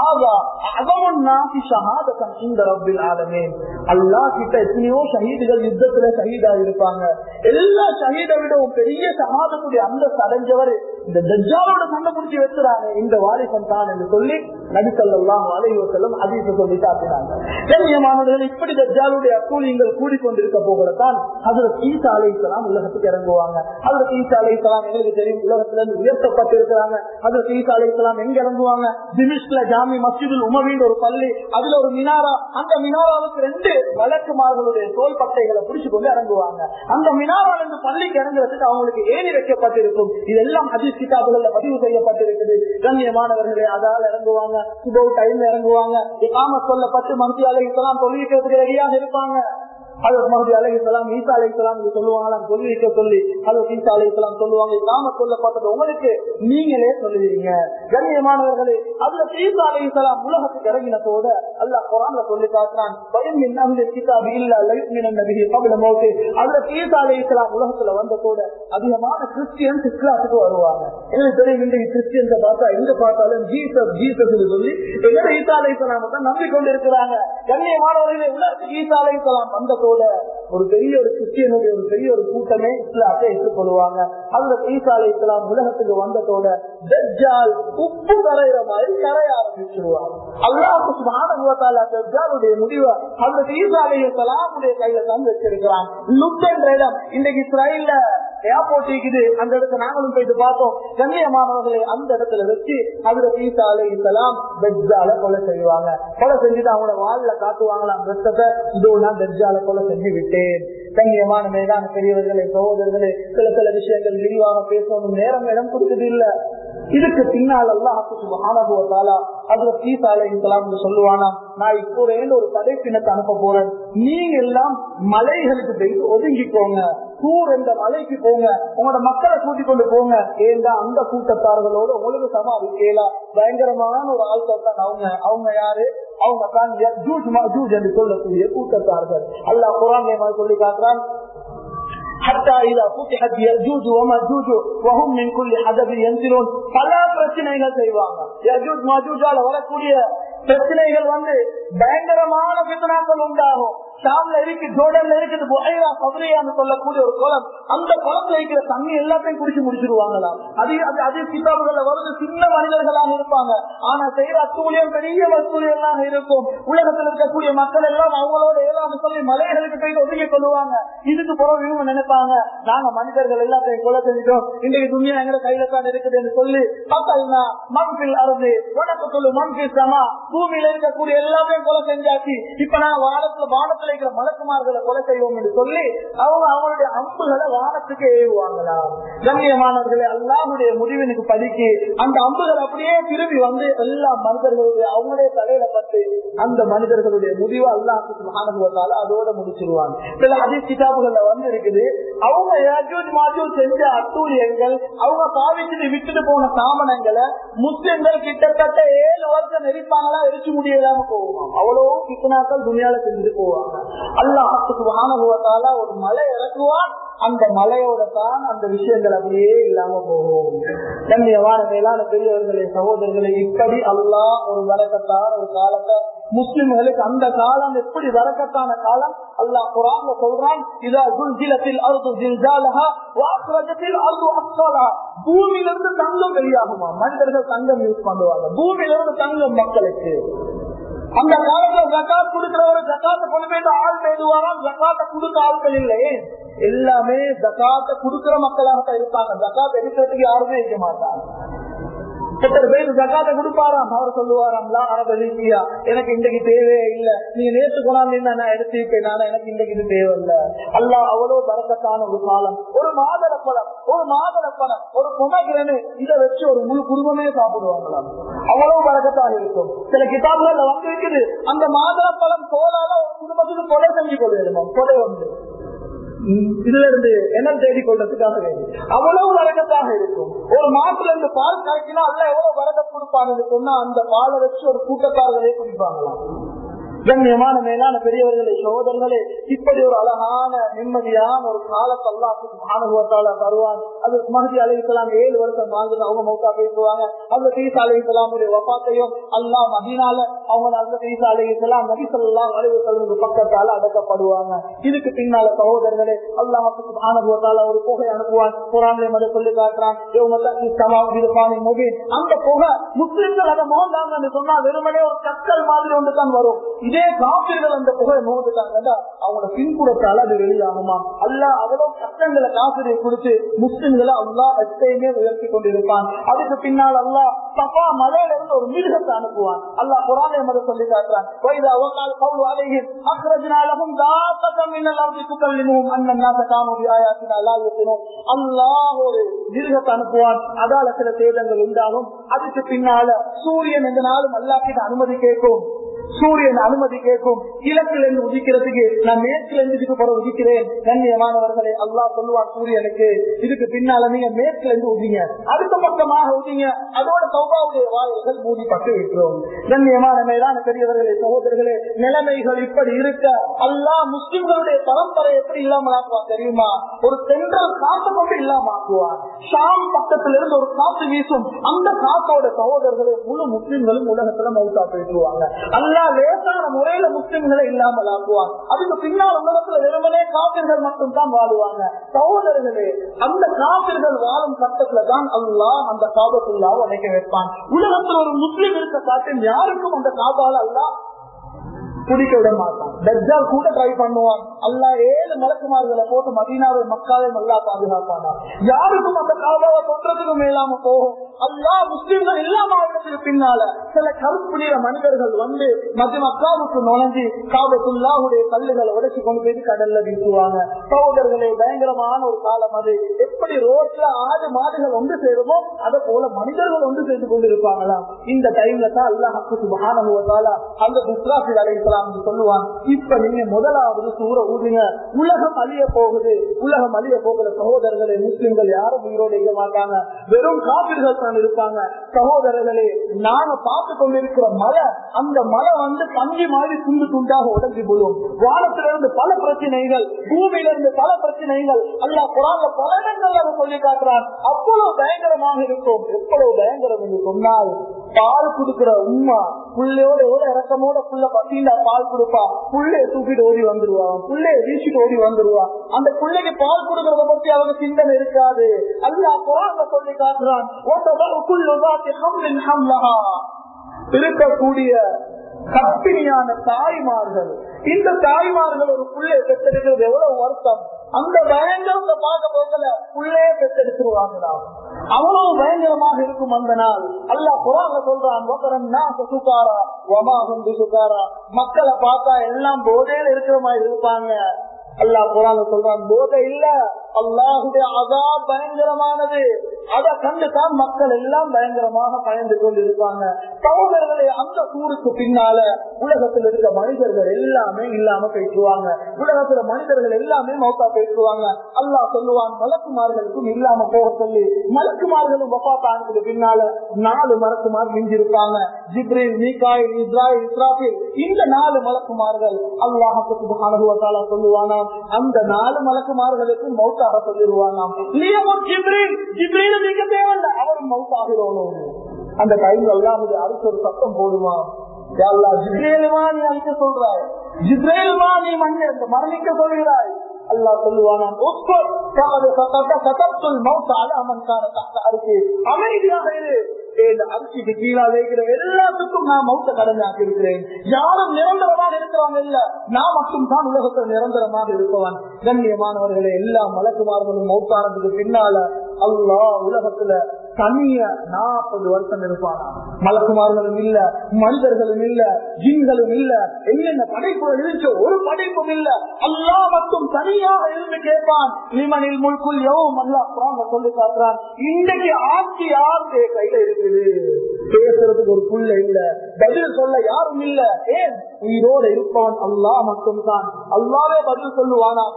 எத்தனையோ ஷஹீதுகள் யுத்தத்துல ஷஹீதா இருப்பாங்க எல்லா ஷஹீதை விடவும் பெரிய ஷஹாதத்துடைய அந்த அடைஞ்சவர் இந்த தஜ்ஜாலோட சண்டை பிடிச்சி வச்சுறாங்க இந்த வாலிபன் தான் என்று சொல்லி நபி சொல்லலாம் வலைவசல்லம் ஹதீஸை சொல்லி காட்டினாங்க கண்ணியமானவர்கள் இப்படி தஜ்ஜாலுடைய அக்கூலியங்கள் கூடிக்கொண்டிருக்க போகத்தான் அதுல ஈசா அலை இஸ்லாம் உலகத்துக்கு இறங்குவாங்க அதுல ஈசா அலை இஸ்லாம் எங்களுக்கு தெரியும் உலகத்துல இருந்து உயர்த்தப்பட்டிருக்கிறாங்க அதுல ஈசா அலை இஸ்லாம் எங்க இறங்குவாங்க திமிஷ்ல ஜாமி மஸ்ஜிதுல் உமவின் ஒரு பள்ளி அதுல ஒரு மினாரா அந்த மினாராவுக்கு ரெண்டு வழக்குமார்களுடைய தோல் பட்டைகளை பிடிச்சு கொண்டு இறங்குவாங்க அந்த மினாரால இருந்து பள்ளிக்கு இறங்குறதுக்கு அவங்களுக்கு ஏறி வைக்கப்பட்டிருக்கும் இதெல்லாம் ஹதீஸ் கிதாபுகள்ல பதிவு செய்யப்பட்டிருக்குது கண்ணியமானவர்களே அதால் இறங்குவாங்க சுபவு டைம்ல இறங்குவாங்க காம சொல்லப்பட்டு மந்திரி அலை இஸ்லாம் தொழிலுக்கு ரெடியாக இருப்பாங்க அதற்கு மறுபடி அலைஹிஸ்லாம் ஈசா அலைஹிஸ்லாம் சொல்லுவாங்களாம் சொல்லி வைக்க சொல்லி அதற்கு ஈசா அலைஹிஸ்லாம் சொல்லுவாங்க நாம சொல்லப்பட்டது உங்களுக்கு நீங்களே சொல்லுவீங்க கண்ணியமானவர்களே அதுல ஈசா அலைஹிஸ்லாம் உலகத்துக்கு இறங்கின போத அல்லாஹ் குரான்ல சொல்லி காட்டுறான் பயம் என்ன கிதாபு இல்ல லைஃப் நபிஹி கபில மௌத்து அதுல ஈசா அலைஹிஸ்லாம் உலகத்துல வந்த கூட அதிகமான கிறிஸ்டியன்ஸ் இஸ்லாத்துக்கு வருவாங்க எங்களுக்கு தெரியும் இன்றைக்கு கிறிஸ்டியன்ஸை பார்த்தா எங்க பார்த்தாலும் ஜீசஸ் ஜீசஸ் சொல்லி எங்க ஈசா அலைஹிஸ்லாம் தான் நம்பிக்கொண்டு இருக்கிறாங்க கண்ணியமானவர்களே உலகத்துக்கு ஈசா அலைஹிஸ்லாம் வந்த கூட ஒரு பெரிய ஒரு கிறிஸ்டியனுடைய ஒரு பெரிய ஒரு கூட்டமே இஸ்லாத்தை ஏற்றுக்கொள்வாங்க அந்த ஈசாலை இஸ்லாம் உலகத்துக்கு வந்ததோட தஜ்ஜால் உப்பு கரையிற மாதிரி கரைய ஆரம்பிச்சிருவாங்க அல்லாஹு சுபானுவத்தால தஜ்ஜாலுடைய முடிவை அந்த ஈசாலை இஸ்லாமுடைய கையில தான் வச்சிருக்கிறான் லுக் என்ற இடம் இன்னைக்கு இஸ்ராயல்ல ஏர்போர்ட் இருக்குது அந்த இடத்துல நாங்களும் போயிட்டு பார்த்தோம் கண்ணியமானவர்களை அந்த இடத்துல வச்சு அதுல ஈசா அலை இஸ்லாம் தஜ்ஜால கொலை செய்வாங்க கொலை செஞ்சுட்டு அவங்களோட வாழ்ல காட்டுவாங்களாம் ரத்தத்தை இதோ நான் தஜ்ஜால கொலை செஞ்சு விட்டேன் கண்ணியமான மேலான பெரியவர்களே சகோதரர்களே சில சில விஷயங்கள் விரிவாக பேசணும் நேரம் இடம் கொடுத்தது இல்ல இதுக்கு பின்னால் அல்லாஹால அதுல சீசா அலை இஸ்லாம் சொல்லுவானா நான் இப்போ ஒரு படைப்பினத்தை அனுப்ப போறேன் நீங்க எல்லாம் மலைகளுக்கு போயிட்டு ஒதுங்கிக்கோங்க கூர் என்ற மலைக்கு போங்க உங்களோட மக்களை கூட்டிக் கொண்டு போங்க ஏண்டா அந்த கூட்டத்தார்களோட உங்களுக்கு சமாளிக்கலாம் பயங்கரமான ஒரு ஆள்கள் தான் அவங்க அவங்க யாரு அவங்க தான் யஜூஜ் மஜூஜ் என்று சொல்லக்கூடிய கூட்டத்தார்கள் அல்லாஹ் குரான் சொல்லி காட்டுறான் حتى إذا فتحت يأجوج ومأجوج وهم من كل حدب ينزلون பல பிரச்சனைகள் செய்வாங்க யஜூஜ் மஜூஜால வரக்கூடிய பிரச்சனைகள் வந்து பயங்கரமான பித்தனாக்கள் உண்டாகும் ஷாம்ல இருக்கு ஜோடன்ல இருக்குது புகைரா சதுரையான்னு சொல்லக்கூடிய ஒரு குளம் அந்த குளத்துல இருக்கிற தண்ணி எல்லாத்தையும் குடிச்சு முடிச்சிருவாங்களாம் அது அது அதே கிதாபுகள்ல வருது சின்ன மனிதர்களாக இருப்பாங்க ஆனா செய்யற அத்தூழியம் பெரிய வசூலியெல்லாம் இருக்கும் உலகத்தில் இருக்கக்கூடிய மக்கள் எல்லாம் அவங்களோட ஏதாவது சொல்லி மலைகளுக்கு போயிட்டு ஒதுங்கி கொள்ளுவாங்க இதுக்கு பிறகு இவங்க நினைப்பாங்க நாங்க மனிதர்கள் எல்லாத்தையும் கொலை செஞ்சிட்டோம் இன்றைக்கு துணியா எங்க கையில தான் இருக்குது என்று சொல்லி பக்கல்னா மண்பில் அறுது உனக்கு சொல்லு மண்பில் சமா பூமியில இருக்கக்கூடிய எல்லாத்தையும் கொலை செஞ்சாச்சு இப்ப நான் வானத்துல வானத்துல இருக்கிற மலக்குமார்களை கொலை செய்வோம் என்று சொல்லி அவங்க அவங்களுடைய அம்புகளை வானத்துக்கு ஏவுவாங்களாம் கண்ணியமானவர்களை அல்லாமுடைய முடிவினுக்கு படிக்கு அந்த அம்புகள் அப்படியே திரும்பி வந்து எல்லா மனிதர்களுடைய அவங்களுடைய தலையில பட்டு அந்த மனிதர்களுடைய முடிவு அல்லாஹுக்கு மகானுவத்தால அதோட முடிச்சிருவாங்க சில அதி கிதாபுகள்ல வந்து இருக்குது அவங்க யாஜூஜ் மாஜூஜ் செஞ்ச அட்டூழியங்கள் அவங்க பாவிச்சுட்டு விட்டுட்டு போன சாமனங்களை முஸ்லிம்கள் கிட்டத்தட்ட ஏழு வருஷம் நெரிப்பாங்களா எரிச்சு முடியலாம போவோம் அவ்வளவு கித்தனாக்கள் துணியால செஞ்சுட்டு போவாங்க அல்லாஹுக்கு மகானுவத்தால ஒரு மலை இறக்குவான் அந்த மலையோட தான் அந்த விஷயங்கள் அப்படியே இல்லாம போகும் கண்ணியமான மேலான பெரியவர்களே சகோதரர்களே இப்படி அல்லாஹ் ஒரு வரக்கத்தான ஒரு காலத்தை முஸ்லிம்களுக்கு அந்த காலம் எப்படி வரக்கத்தான காலம் அல்லாஹ் குரான்ல சொல்றான் இதா ஜுல்ஜிலத்தில் அர்து ஜில்ஜாலஹா வாக்ரஜத்தில் அர்து அஸ்ஸலஹா பூமியிலிருந்து தங்கம் வெளியாகுமா மனிதர்கள் தங்கம் யூஸ் பண்ணுவாங்க பூமியிலிருந்து தங்கம் மக்களுக்கு அந்த காலத்துல ஜக்காத் கொடுக்கிறவரு ஜக்காத்த கொண்டு போயிட்டு ஆள் பேதுவாராம் ஜக்காத்த கொடுக்க ஆட்கள் இல்லையே எல்லாமே ஜக்காத்த கொடுக்கிற மக்களாகத்தான் இருப்பாங்க ஜக்காத் எடுக்கிறதுக்கு யாருமே இருக்க மாட்டாங்க எத்தனை பேர் ஜக்காத்த கொடுப்பாராம் அவர் சொல்லுவாராம் அரபியா எனக்கு இன்றைக்கு தேவையே இல்ல நீங்க நேற்று கொண்டாந்து நான் எடுத்துப்பேன் நான் எனக்கு இன்றைக்கு இது தேவையில்ல அல்லா அவ்வளவு பறக்கத்தான ஒரு காலம் ஒரு மாதள பழம் ஒரு மாதள பழம் ஒரு புமகிரனு இதை வச்சு ஒரு முழு குடும்பமே சாப்பிடுவாங்களாம் அவ்வளவு பறக்கத்தாக இருக்கும் சில கிதாபுகள்ல வந்து இருக்குது அந்த மாதள பழம் தோலால ஒரு குடும்பத்துக்கு கொலை செஞ்சு கொள்ளுமா கொலை வந்து இதுல இருந்து என்ன தேடி கொள்றதுக்காக வேண்டும் அவ்வளவு வரகத்தாக இருக்கும் ஒரு மாட்டுல இருந்து பால் கரைக்கினா அல்ல எவ்வளவு வரக கொடுப்பாங்கன்னு சொன்னா அந்த பாலை வச்சு ஒரு கூட்டத்தார்களே குடிப்பாங்களாம் கண்ணியமான மேலான பெரியவர்களே சகோதரர்களே இப்படி ஒரு அழகான நிம்மதியான ஒரு காலத்தை அல்லாத்துக்கு மாணவத்தால தருவான் அது மகதி அலைக்கலாம் ஏழு வருஷம் வாழ்ந்து அவங்க மௌத்தா பேசுவாங்க அந்த தீசா அலைக்கலாமுடைய வப்பாத்தையும் அல்லா மதினால அவங்க அந்த தீசா அலைக்கலாம் நபி சொல்லலாம் அலைவசலுக்கு பக்கத்தால அடக்கப்படுவாங்க இதுக்கு பின்னால சகோதரர்களே அல்லாஹுக்கு மாணவத்தால ஒரு புகை அனுப்புவான் குரான்ல மத சொல்லி காட்டுறான் அந்த புகை முஸ்லிம்கள் அதை மோந்தாங்க சொன்னா வெறுமனே ஒரு கற்கள் மாதிரி ஒன்று தான் வரும் இதே காப்பீர்கள் அந்த புகை மோதுட்டாங்கன்னா அவங்களோட பின்புறத்தால அது வெளியாகுமா அல்ல அவ்வளவு கஷ்டங்களை காப்பீரை கொடுத்து முஸ்லிம்களை அல்லா எப்பயுமே உயர்த்தி கொண்டிருப்பான் அதுக்கு பின்னால் அல்லா சபா மலையில இருந்து ஒரு மிருகத்தை அனுப்புவான் அல்லா குரானை மத சொல்லி காட்டுறான் வயது அவகால் கவுல் அலையில் அக்ரஜினாலும் தாத்தகம் மின்னல் அவதி துக்கல்லினும் அண்ணன் நாச காணொலி ஆயாத்தினா அல்லா இருக்கணும் அல்லாஹ் ஒரு மிருகத்தை அனுப்புவான் அதால சில சேதங்கள் உண்டாகும் அதுக்கு பின்னால சூரியன் எந்த நாளும் அல்லாக்கிட்ட அனுமதி கேட்கும் சூரியன் அனுமதி கேட்கும் கிழக்கில் இருந்து உதிக்கிறதுக்கு நான் மேற்கில் இருந்து இதுக்கு பிறகு உதிக்கிறேன் கண்ணியமானவர்களை அல்லாஹ் சொல்லுவார் சூரியனுக்கு இதுக்கு பின்னால நீங்க மேற்கில் இருந்து உதிங்க அடுத்த பக்கமாக உதிங்க அதோட சௌபாவுடைய வாயில்கள் மூடிப்பட்டு இருக்கிறோம் கண்ணியமான மேலான பெரியவர்களே சகோதரர்களே நிலைமைகள் இப்படி இருக்க அல்லாஹ் முஸ்லிம்களுடைய பரம்பரை எப்படி இல்லாமலாக்குவான் தெரியுமா ஒரு சென்ட்ரல் காத்து கொண்டு இல்லாமக்குவான் ஷாம் பக்கத்திலிருந்து ஒரு காத்து வீசும் அந்த காத்தோட சகோதரர்களை முழு முஸ்லிம்களும் உலகத்துல மௌத்தா பேசுவாங்க அல்லா லேசான முறையில முறையில முஸ்லிம்களை இல்லாமல் ஆக்குவான் அதுக்கு பின்னால் உலகத்துல வெறுமனே காப்பிர்கள் மட்டும் தான் வாழுவாங்க சகோதரர்களே அந்த காப்பிர்கள் வாழும் கட்டத்துல தான் அல்லாஹ் அந்த காபத்துள்ளாவை அடைக்க வைப்பான் உலகத்துல ஒரு முஸ்லிம் இருக்க காட்டும் யாருக்கும் அந்த காபால அல்லாஹ் குடிக்க விட மாட்டான் தஜ்ஜால் கூட ட்ரை பண்ணுவான் அல்லா ஏழு மலக்குமார்களை போட்டு மதீனாவை மக்காவை நல்லா பாதுகாப்பானா யாருக்கும் அந்த காபாவை தொற்றதுக்கு மேலாம போகும் அல்லா முஸ்லிம்கள் இல்லாம ஆகிறதுக்கு பின்னால சில கருப்பு நிற மனிதர்கள் வந்து மத்திய மக்காவுக்கு நுழைஞ்சு காபத்துல்லாவுடைய கல்லுகளை உடைச்சு கொண்டு போய் கடல்ல வீசுவாங்க சகோதரர்களே பயங்கரமான ஒரு காலம் அது எப்படி ரோட்ல ஆடு மாடுகள் ஒன்று சேருமோ அதை போல மனிதர்கள் ஒன்று சேர்ந்து கொண்டு இருப்பாங்களாம் இந்த டைம்ல தான் அல்லாஹ் சுபஹானஹுவத்தால அந்த இஸ்ராஃபில் அலைஹிஸ்ஸலாம் சொல்லுவான் இப்ப நீங்க முதலாவது சூற ஊதுங்க உலகம் அழிய போகுது உலகம் அழிய போகிற சகோதரர்களே முஸ்லிம்கள் யாரும் உயிரோடு இருக்க மாட்டாங்க வெறும் காப்பீர்கள் தான் இருப்பாங்க சகோதரர்களே நாங்க பார்த்து கொண்டிருக்கிற மலை அந்த மலை வந்து பஞ்சு மாதிரி துண்டு துண்டாக உடஞ்சி போடும் வானத்திலிருந்து பல பிரச்சனைகள் பூமியிலிருந்து பல பிரச்சனைகள் அல்ல குரான்ல பல இடங்கள் அதை சொல்லி காட்டுறான் அவ்வளவு பயங்கரமாக இருக்கும் எவ்வளவு பயங்கரம் என்று சொன்னால் பால் கொடுக்கிற உமா புள்ளையோட எவ்வளவு இறக்கமோட புள்ள பசிந்தா பால் கொடுப்பா புள்ளைய தூக்கிட்டு ஓடி வந்துருவான் புள்ளைய வீசிட்டு ஓடி வந்துருவான் அந்த பிள்ளைக்கு பால் கொடுக்கறத பத்தி அவங்க சிந்தனை இருக்காது அல்லா குரான்ல சொல்லி காட்டுறான் இருக்கக்கூடிய கற்பிணியான தாய்மார்கள் இந்த தாய்மார்கள் ஒரு புள்ளைய பெற்றெடுக்கிறது எவ்வளவு வருத்தம் அந்த பயங்கரத்தை பார்க்க போகல புள்ளையே பெற்றெடுத்துருவாங்களா அவ்வளவு பயங்கரமாக இருக்கும் அந்த நாள் அல்லா குரான்ல சொல்றான் சுகாரா வமா வந்து சுகாரா மக்களை பார்த்தா எல்லாம் போதையில இருக்கிற மாதிரி இருப்பாங்க அல்லா குரான் சொல்றான் போதை இல்ல அல்லாஹுடைய அதா பயங்கரமானது அதை கண்டுதான் மக்கள் எல்லாம் பயங்கரமாக பயந்து கொண்டு இருப்பாங்க சகோதரர்களே அந்த சூருக்கு பின்னால உலகத்தில் இருக்க மனிதர்கள் எல்லாமே இல்லாம பேசுவாங்க உலகத்துல மனிதர்கள் எல்லாமே மௌத்தா பேசுவாங்க அல்லாஹ் சொல்லுவான் மலக்குமார்களுக்கும் இல்லாம போக சொல்லி மலக்குமார்களும் வப்பாத்தானதுக்கு பின்னால நாலு மலக்குமார் மிஞ்சிருப்பாங்க ஜிப்ரில் மீகாயில் இஸ்ராயில் இஸ்ராபில் இந்த நாலு மலக்குமார்கள் அல்லாஹால சொல்லுவானா அந்த நாலு மலக்குமார்களுக்கு மௌத்தாக சொல்லிடுவானாம் நீங்க தேவையில்ல அவரும் மௌத்தாகிறோம் அந்த கையில் எல்லாம் அரசு ஒரு சத்தம் போடுமா ஜிப்ரேலுமா நீ அழிக்க சொல்றாய் ஜிப்ரேலுமா நீ மண்ண மரணிக்க சொல்கிறாய் அல்லா சொல்லுவானா அமைதியாக இரு அரிசிக்கு கீழா வைக்கிற எல்லாத்துக்கும் நான் மௌத்த கடமையாக்கி இருக்கிறேன் யாரும் நிரந்தரமாக இருக்கிறவங்க இல்ல நான் மட்டும் தான் உலகத்தில் நிரந்தரமாக இருப்பவன் கண்ணியமானவர்களே எல்லா மலக்குமார்களும் மௌத்தானதுக்கு பின்னால அல்லா உலகத்துல தனிய நாற்பது வருஷம் இருப்பானா மலக்குமார்களும் இல்ல மனிதர்களும் இல்ல ஜின்களும் இல்ல என்னென்ன படைப்புகள் இருந்துச்சோ ஒரு படைப்பும் இல்ல அல்லா மட்டும் தனியாக இருந்து கேட்பான் இமனில் முழுக்குள் எவ்வளவு அல்லா குரான் சொல்லி காட்டுறான் இன்றைக்கு ஆட்சி யாருடைய கையில இருக்குது பேசுறதுக்கு ஒரு புள்ள இல்ல பதில் சொல்ல யாரும் இல்ல ஏன் உயிரோட இருப்பவன் அல்லா மட்டும் தான் அல்லாவே பதில் சொல்லுவானா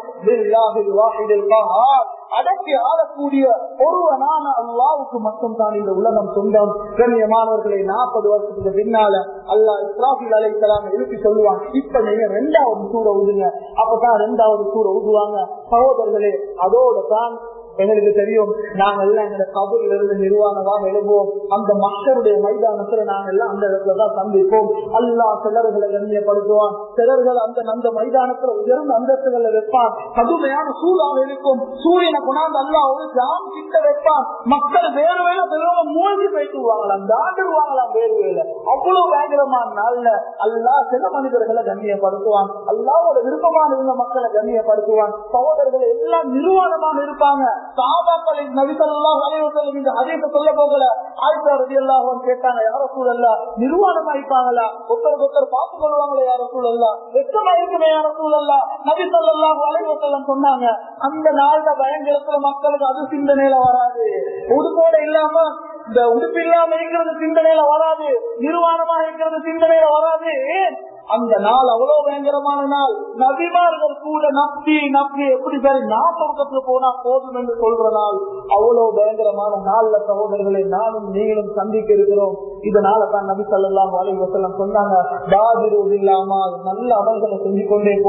அடக்கி ஆளக்கூடிய ஒருவனான அல்லாவுக்கு மட்டும் தான் இந்த உலகம் சொந்தம் கண்ணியமானவர்களை நாற்பது வருஷத்துக்கு பின்னால அல்லா இஸ்ராஃபில் அலைக்கலாம் எழுப்பி சொல்லுவாங்க இப்ப நீங்க ரெண்டாவது சூற ஊதுங்க அப்பதான் ரெண்டாவது சூற ஊதுவாங்க சகோதரர்களே அதோட தான் எங்களுக்கு தெரியும் நாங்க எல்லாம் எங்க கபூர்ல இருந்து நிர்வாணமாக எழுவோம் அந்த மக்களுடைய மைதானத்துல நாங்க எல்லாம் அந்த இடத்துலதான் சந்திப்போம் அல்லா சிலர்களை கண்ணியப்படுத்துவான் சிலர்கள் அந்த அந்த மைதானத்துல உயர்ந்த அந்தஸ்துகளை வைப்பான் கடுமையான சூழாக இருக்கும் சூரியனை கொண்டாந்து அல்லா ஒரு ஜாம் கிட்ட வைப்பான் மக்கள் வேறு வேலை பெருவங்க மூழ்கி பேசுவாங்களாம் தாண்டுவாங்களாம் வேறு வேலை அவ்வளவு பயங்கரமான நாள்ல அல்லா சில மனிதர்களை கண்ணியப்படுத்துவான் அல்லாவோட விருப்பமான இருந்த மக்களை கண்ணியப்படுத்துவான் சகோதரர்கள் எல்லாம் நிர்வாணமாக இருப்பாங்க சாபாக்களை நபிசல்லா வலைவசல்லம் இந்த அதேச சொல்ல போகல ஆயிஷா ரதி எல்லாம் கேட்டாங்க யார சூழல்லா நிர்வாணமா இருப்பாங்களா ஒருத்தருக்கு ஒருத்தர் பார்த்து கொள்வாங்களே யார சூழல்லா வெக்கமா இருக்குமே யார சூழல்லா நபி சொல்லா வலைவசல்லம் சொன்னாங்க அந்த நாள்ல பயங்கரத்துல மக்களுக்கு அது சிந்தனையில வராது உடுப்போட இல்லாம இந்த உடுப்பு இல்லாம இருக்கிறது சிந்தனையில வராது நிர்வாணமா இருக்கிறது சிந்தனையில வராது ஏன் அந்த நாள் அவ்வளவு பயங்கரமான நாள் நபிமார்கள் கூட நப்பி நப்பி எப்படி சரி நாற்பது போனா போதும் என்று சொல்ற நாள் அவ்வளவு பயங்கரமான நாள்ல சகோதரர்களை நானும் நீங்களும் சந்திக்க இருக்கிறோம் இதனால தான் நபி சொல்லலாம் வலை வசலம் சொன்னாங்க பாதிருவது இல்லாம நல்ல அமல்களை செஞ்சு கொண்டே போங்க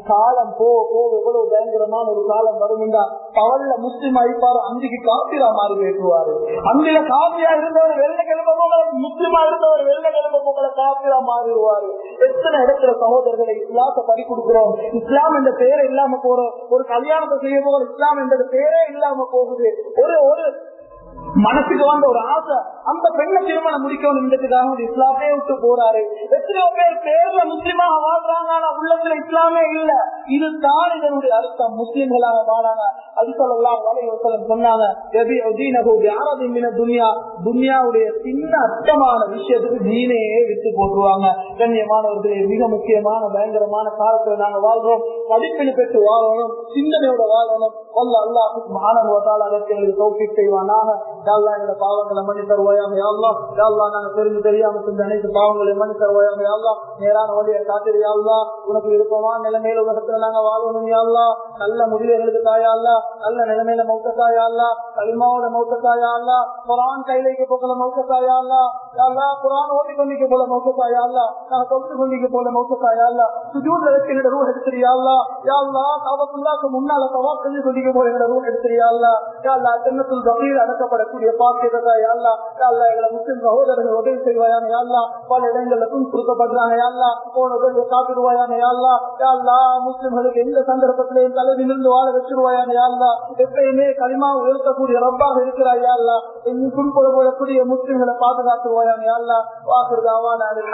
காலம் போ போ எவ்வளவு பயங்கரமான ஒரு காலம் வரும்டா பவல்ல முஸ்லிம் அழிப்பாரு அந்திக்கு காப்பிரா மாறி பேசுவாரு அந்தில காப்பியா இருந்தவர் வெள்ள கிளம்ப போகல முஸ்லிமா இருந்தவர் வெள்ள கிளம்ப போகல காப்பிரா மாறிடுவாரு எத்தனை இடத்துல சகோதரர்களை இஸ்லாத்தை பறி கொடுக்கிறோம் இஸ்லாம் என்ற பேரே இல்லாம போறோம் ஒரு கல்யாணத்தை செய்ய போகிற இஸ்லாம் என்ற பேரே இல்லாம போகுது ஒரு ஒரு மனசுக்கு வந்த ஒரு ஆசை அந்த பெண்ணை திருமணம் முடிக்கணும்ன்றதுக்காக ஒரு இஸ்லாமே விட்டு போறாரு எத்தனையோ பேர் பேர்ல முஸ்லிமாக வாழ்றாங்க ஆனா உள்ளத்துல இஸ்லாமே இல்ல இதுதான் இதனுடைய அர்த்தம் முஸ்லிம்களாக வாழாங்க அது சொல்லலாம் வலைவசலம் சொன்னாங்க எபி தீனகு யாரதின் துனியா துனியாவுடைய சின்ன அர்த்தமான விஷயத்துக்கு தீனையே விட்டு போட்டுருவாங்க கண்ணியமானவர்களே மிக முக்கியமான பயங்கரமான காலத்துல நாங்க வாழ்றோம் படிப்பினை பெற்று வாழணும் சிந்தனையோட வாழணும் அல்ல அல்லாஹ் மாணவத்தால் அதற்கு எங்களுக்கு தௌஃபீக் செய்வானாக யாழ்லா எங்களை பாவங்களை மன்னி தருவாயாக யாழ்லா யாழ்லா நாங்க தெரிஞ்சு தெரியாம செஞ்ச அனைத்து பாவங்களை மன்னி தருவாயாக யாழ்லா நேரான வழியை காத்திரு யாழ்லா உனக்கு விருப்பமான நிலைமையில உலகத்துல நாங்க வாழணும் யாழ்லா நல்ல முடிவு எங்களுக்கு தாயாள்லா நல்ல நிலைமையில மௌத்தத்தாயாள்லா களிமாவோட மௌத்தத்தாயாள்லா குரான் கையிலைக்கு போக்கல மௌத்தத்தாயாள்லா யாழ்லா குரான் ஓடி கொண்டிக்க போல மௌத்தத்தாயாள்லா நாங்க தொட்டு கொண்டிக்க போல மௌத்தத்தாயாள்லா சுஜூட்ல வச்சு எங்களோட ரூ எடுத்துறியாள்லா யாழ்லா காவத்துள்ளாக்கு முன்னால தவா செஞ்சு கொண்டிக்க போல எங்களோட ரூ எடுத்துறியாள்லா யாழ்லா சின்னத்தில் பகீர் அடக்கப்படக்கூடிய பாக்கியதா யாழ்லா யாழ்லா எங்களை முஸ்லிம் சகோதரர்கள் உதவி செய்வாயான யாழ்லா பல இடங்கள்ல துன்புறுத்தப்படுறாங்க யாழ்லா போன உதவியை காப்பிடுவாயான யாழ்லா யாழ்லா முஸ்லிம்களுக்கு எந்த சந்தர்ப்பத்திலையும் தலை நிமிர்ந்து வாழ வச்சிருவாயான யாழ்லா எப்பயுமே களிமா உயர்த்தக்கூடிய ரப்பாக இருக்கிறாய் யாழ்லா துன்புறக்கூடிய முஸ்லிம்களை பாதுகாத்துவாயான யாழ்லா வாக்குறதாவான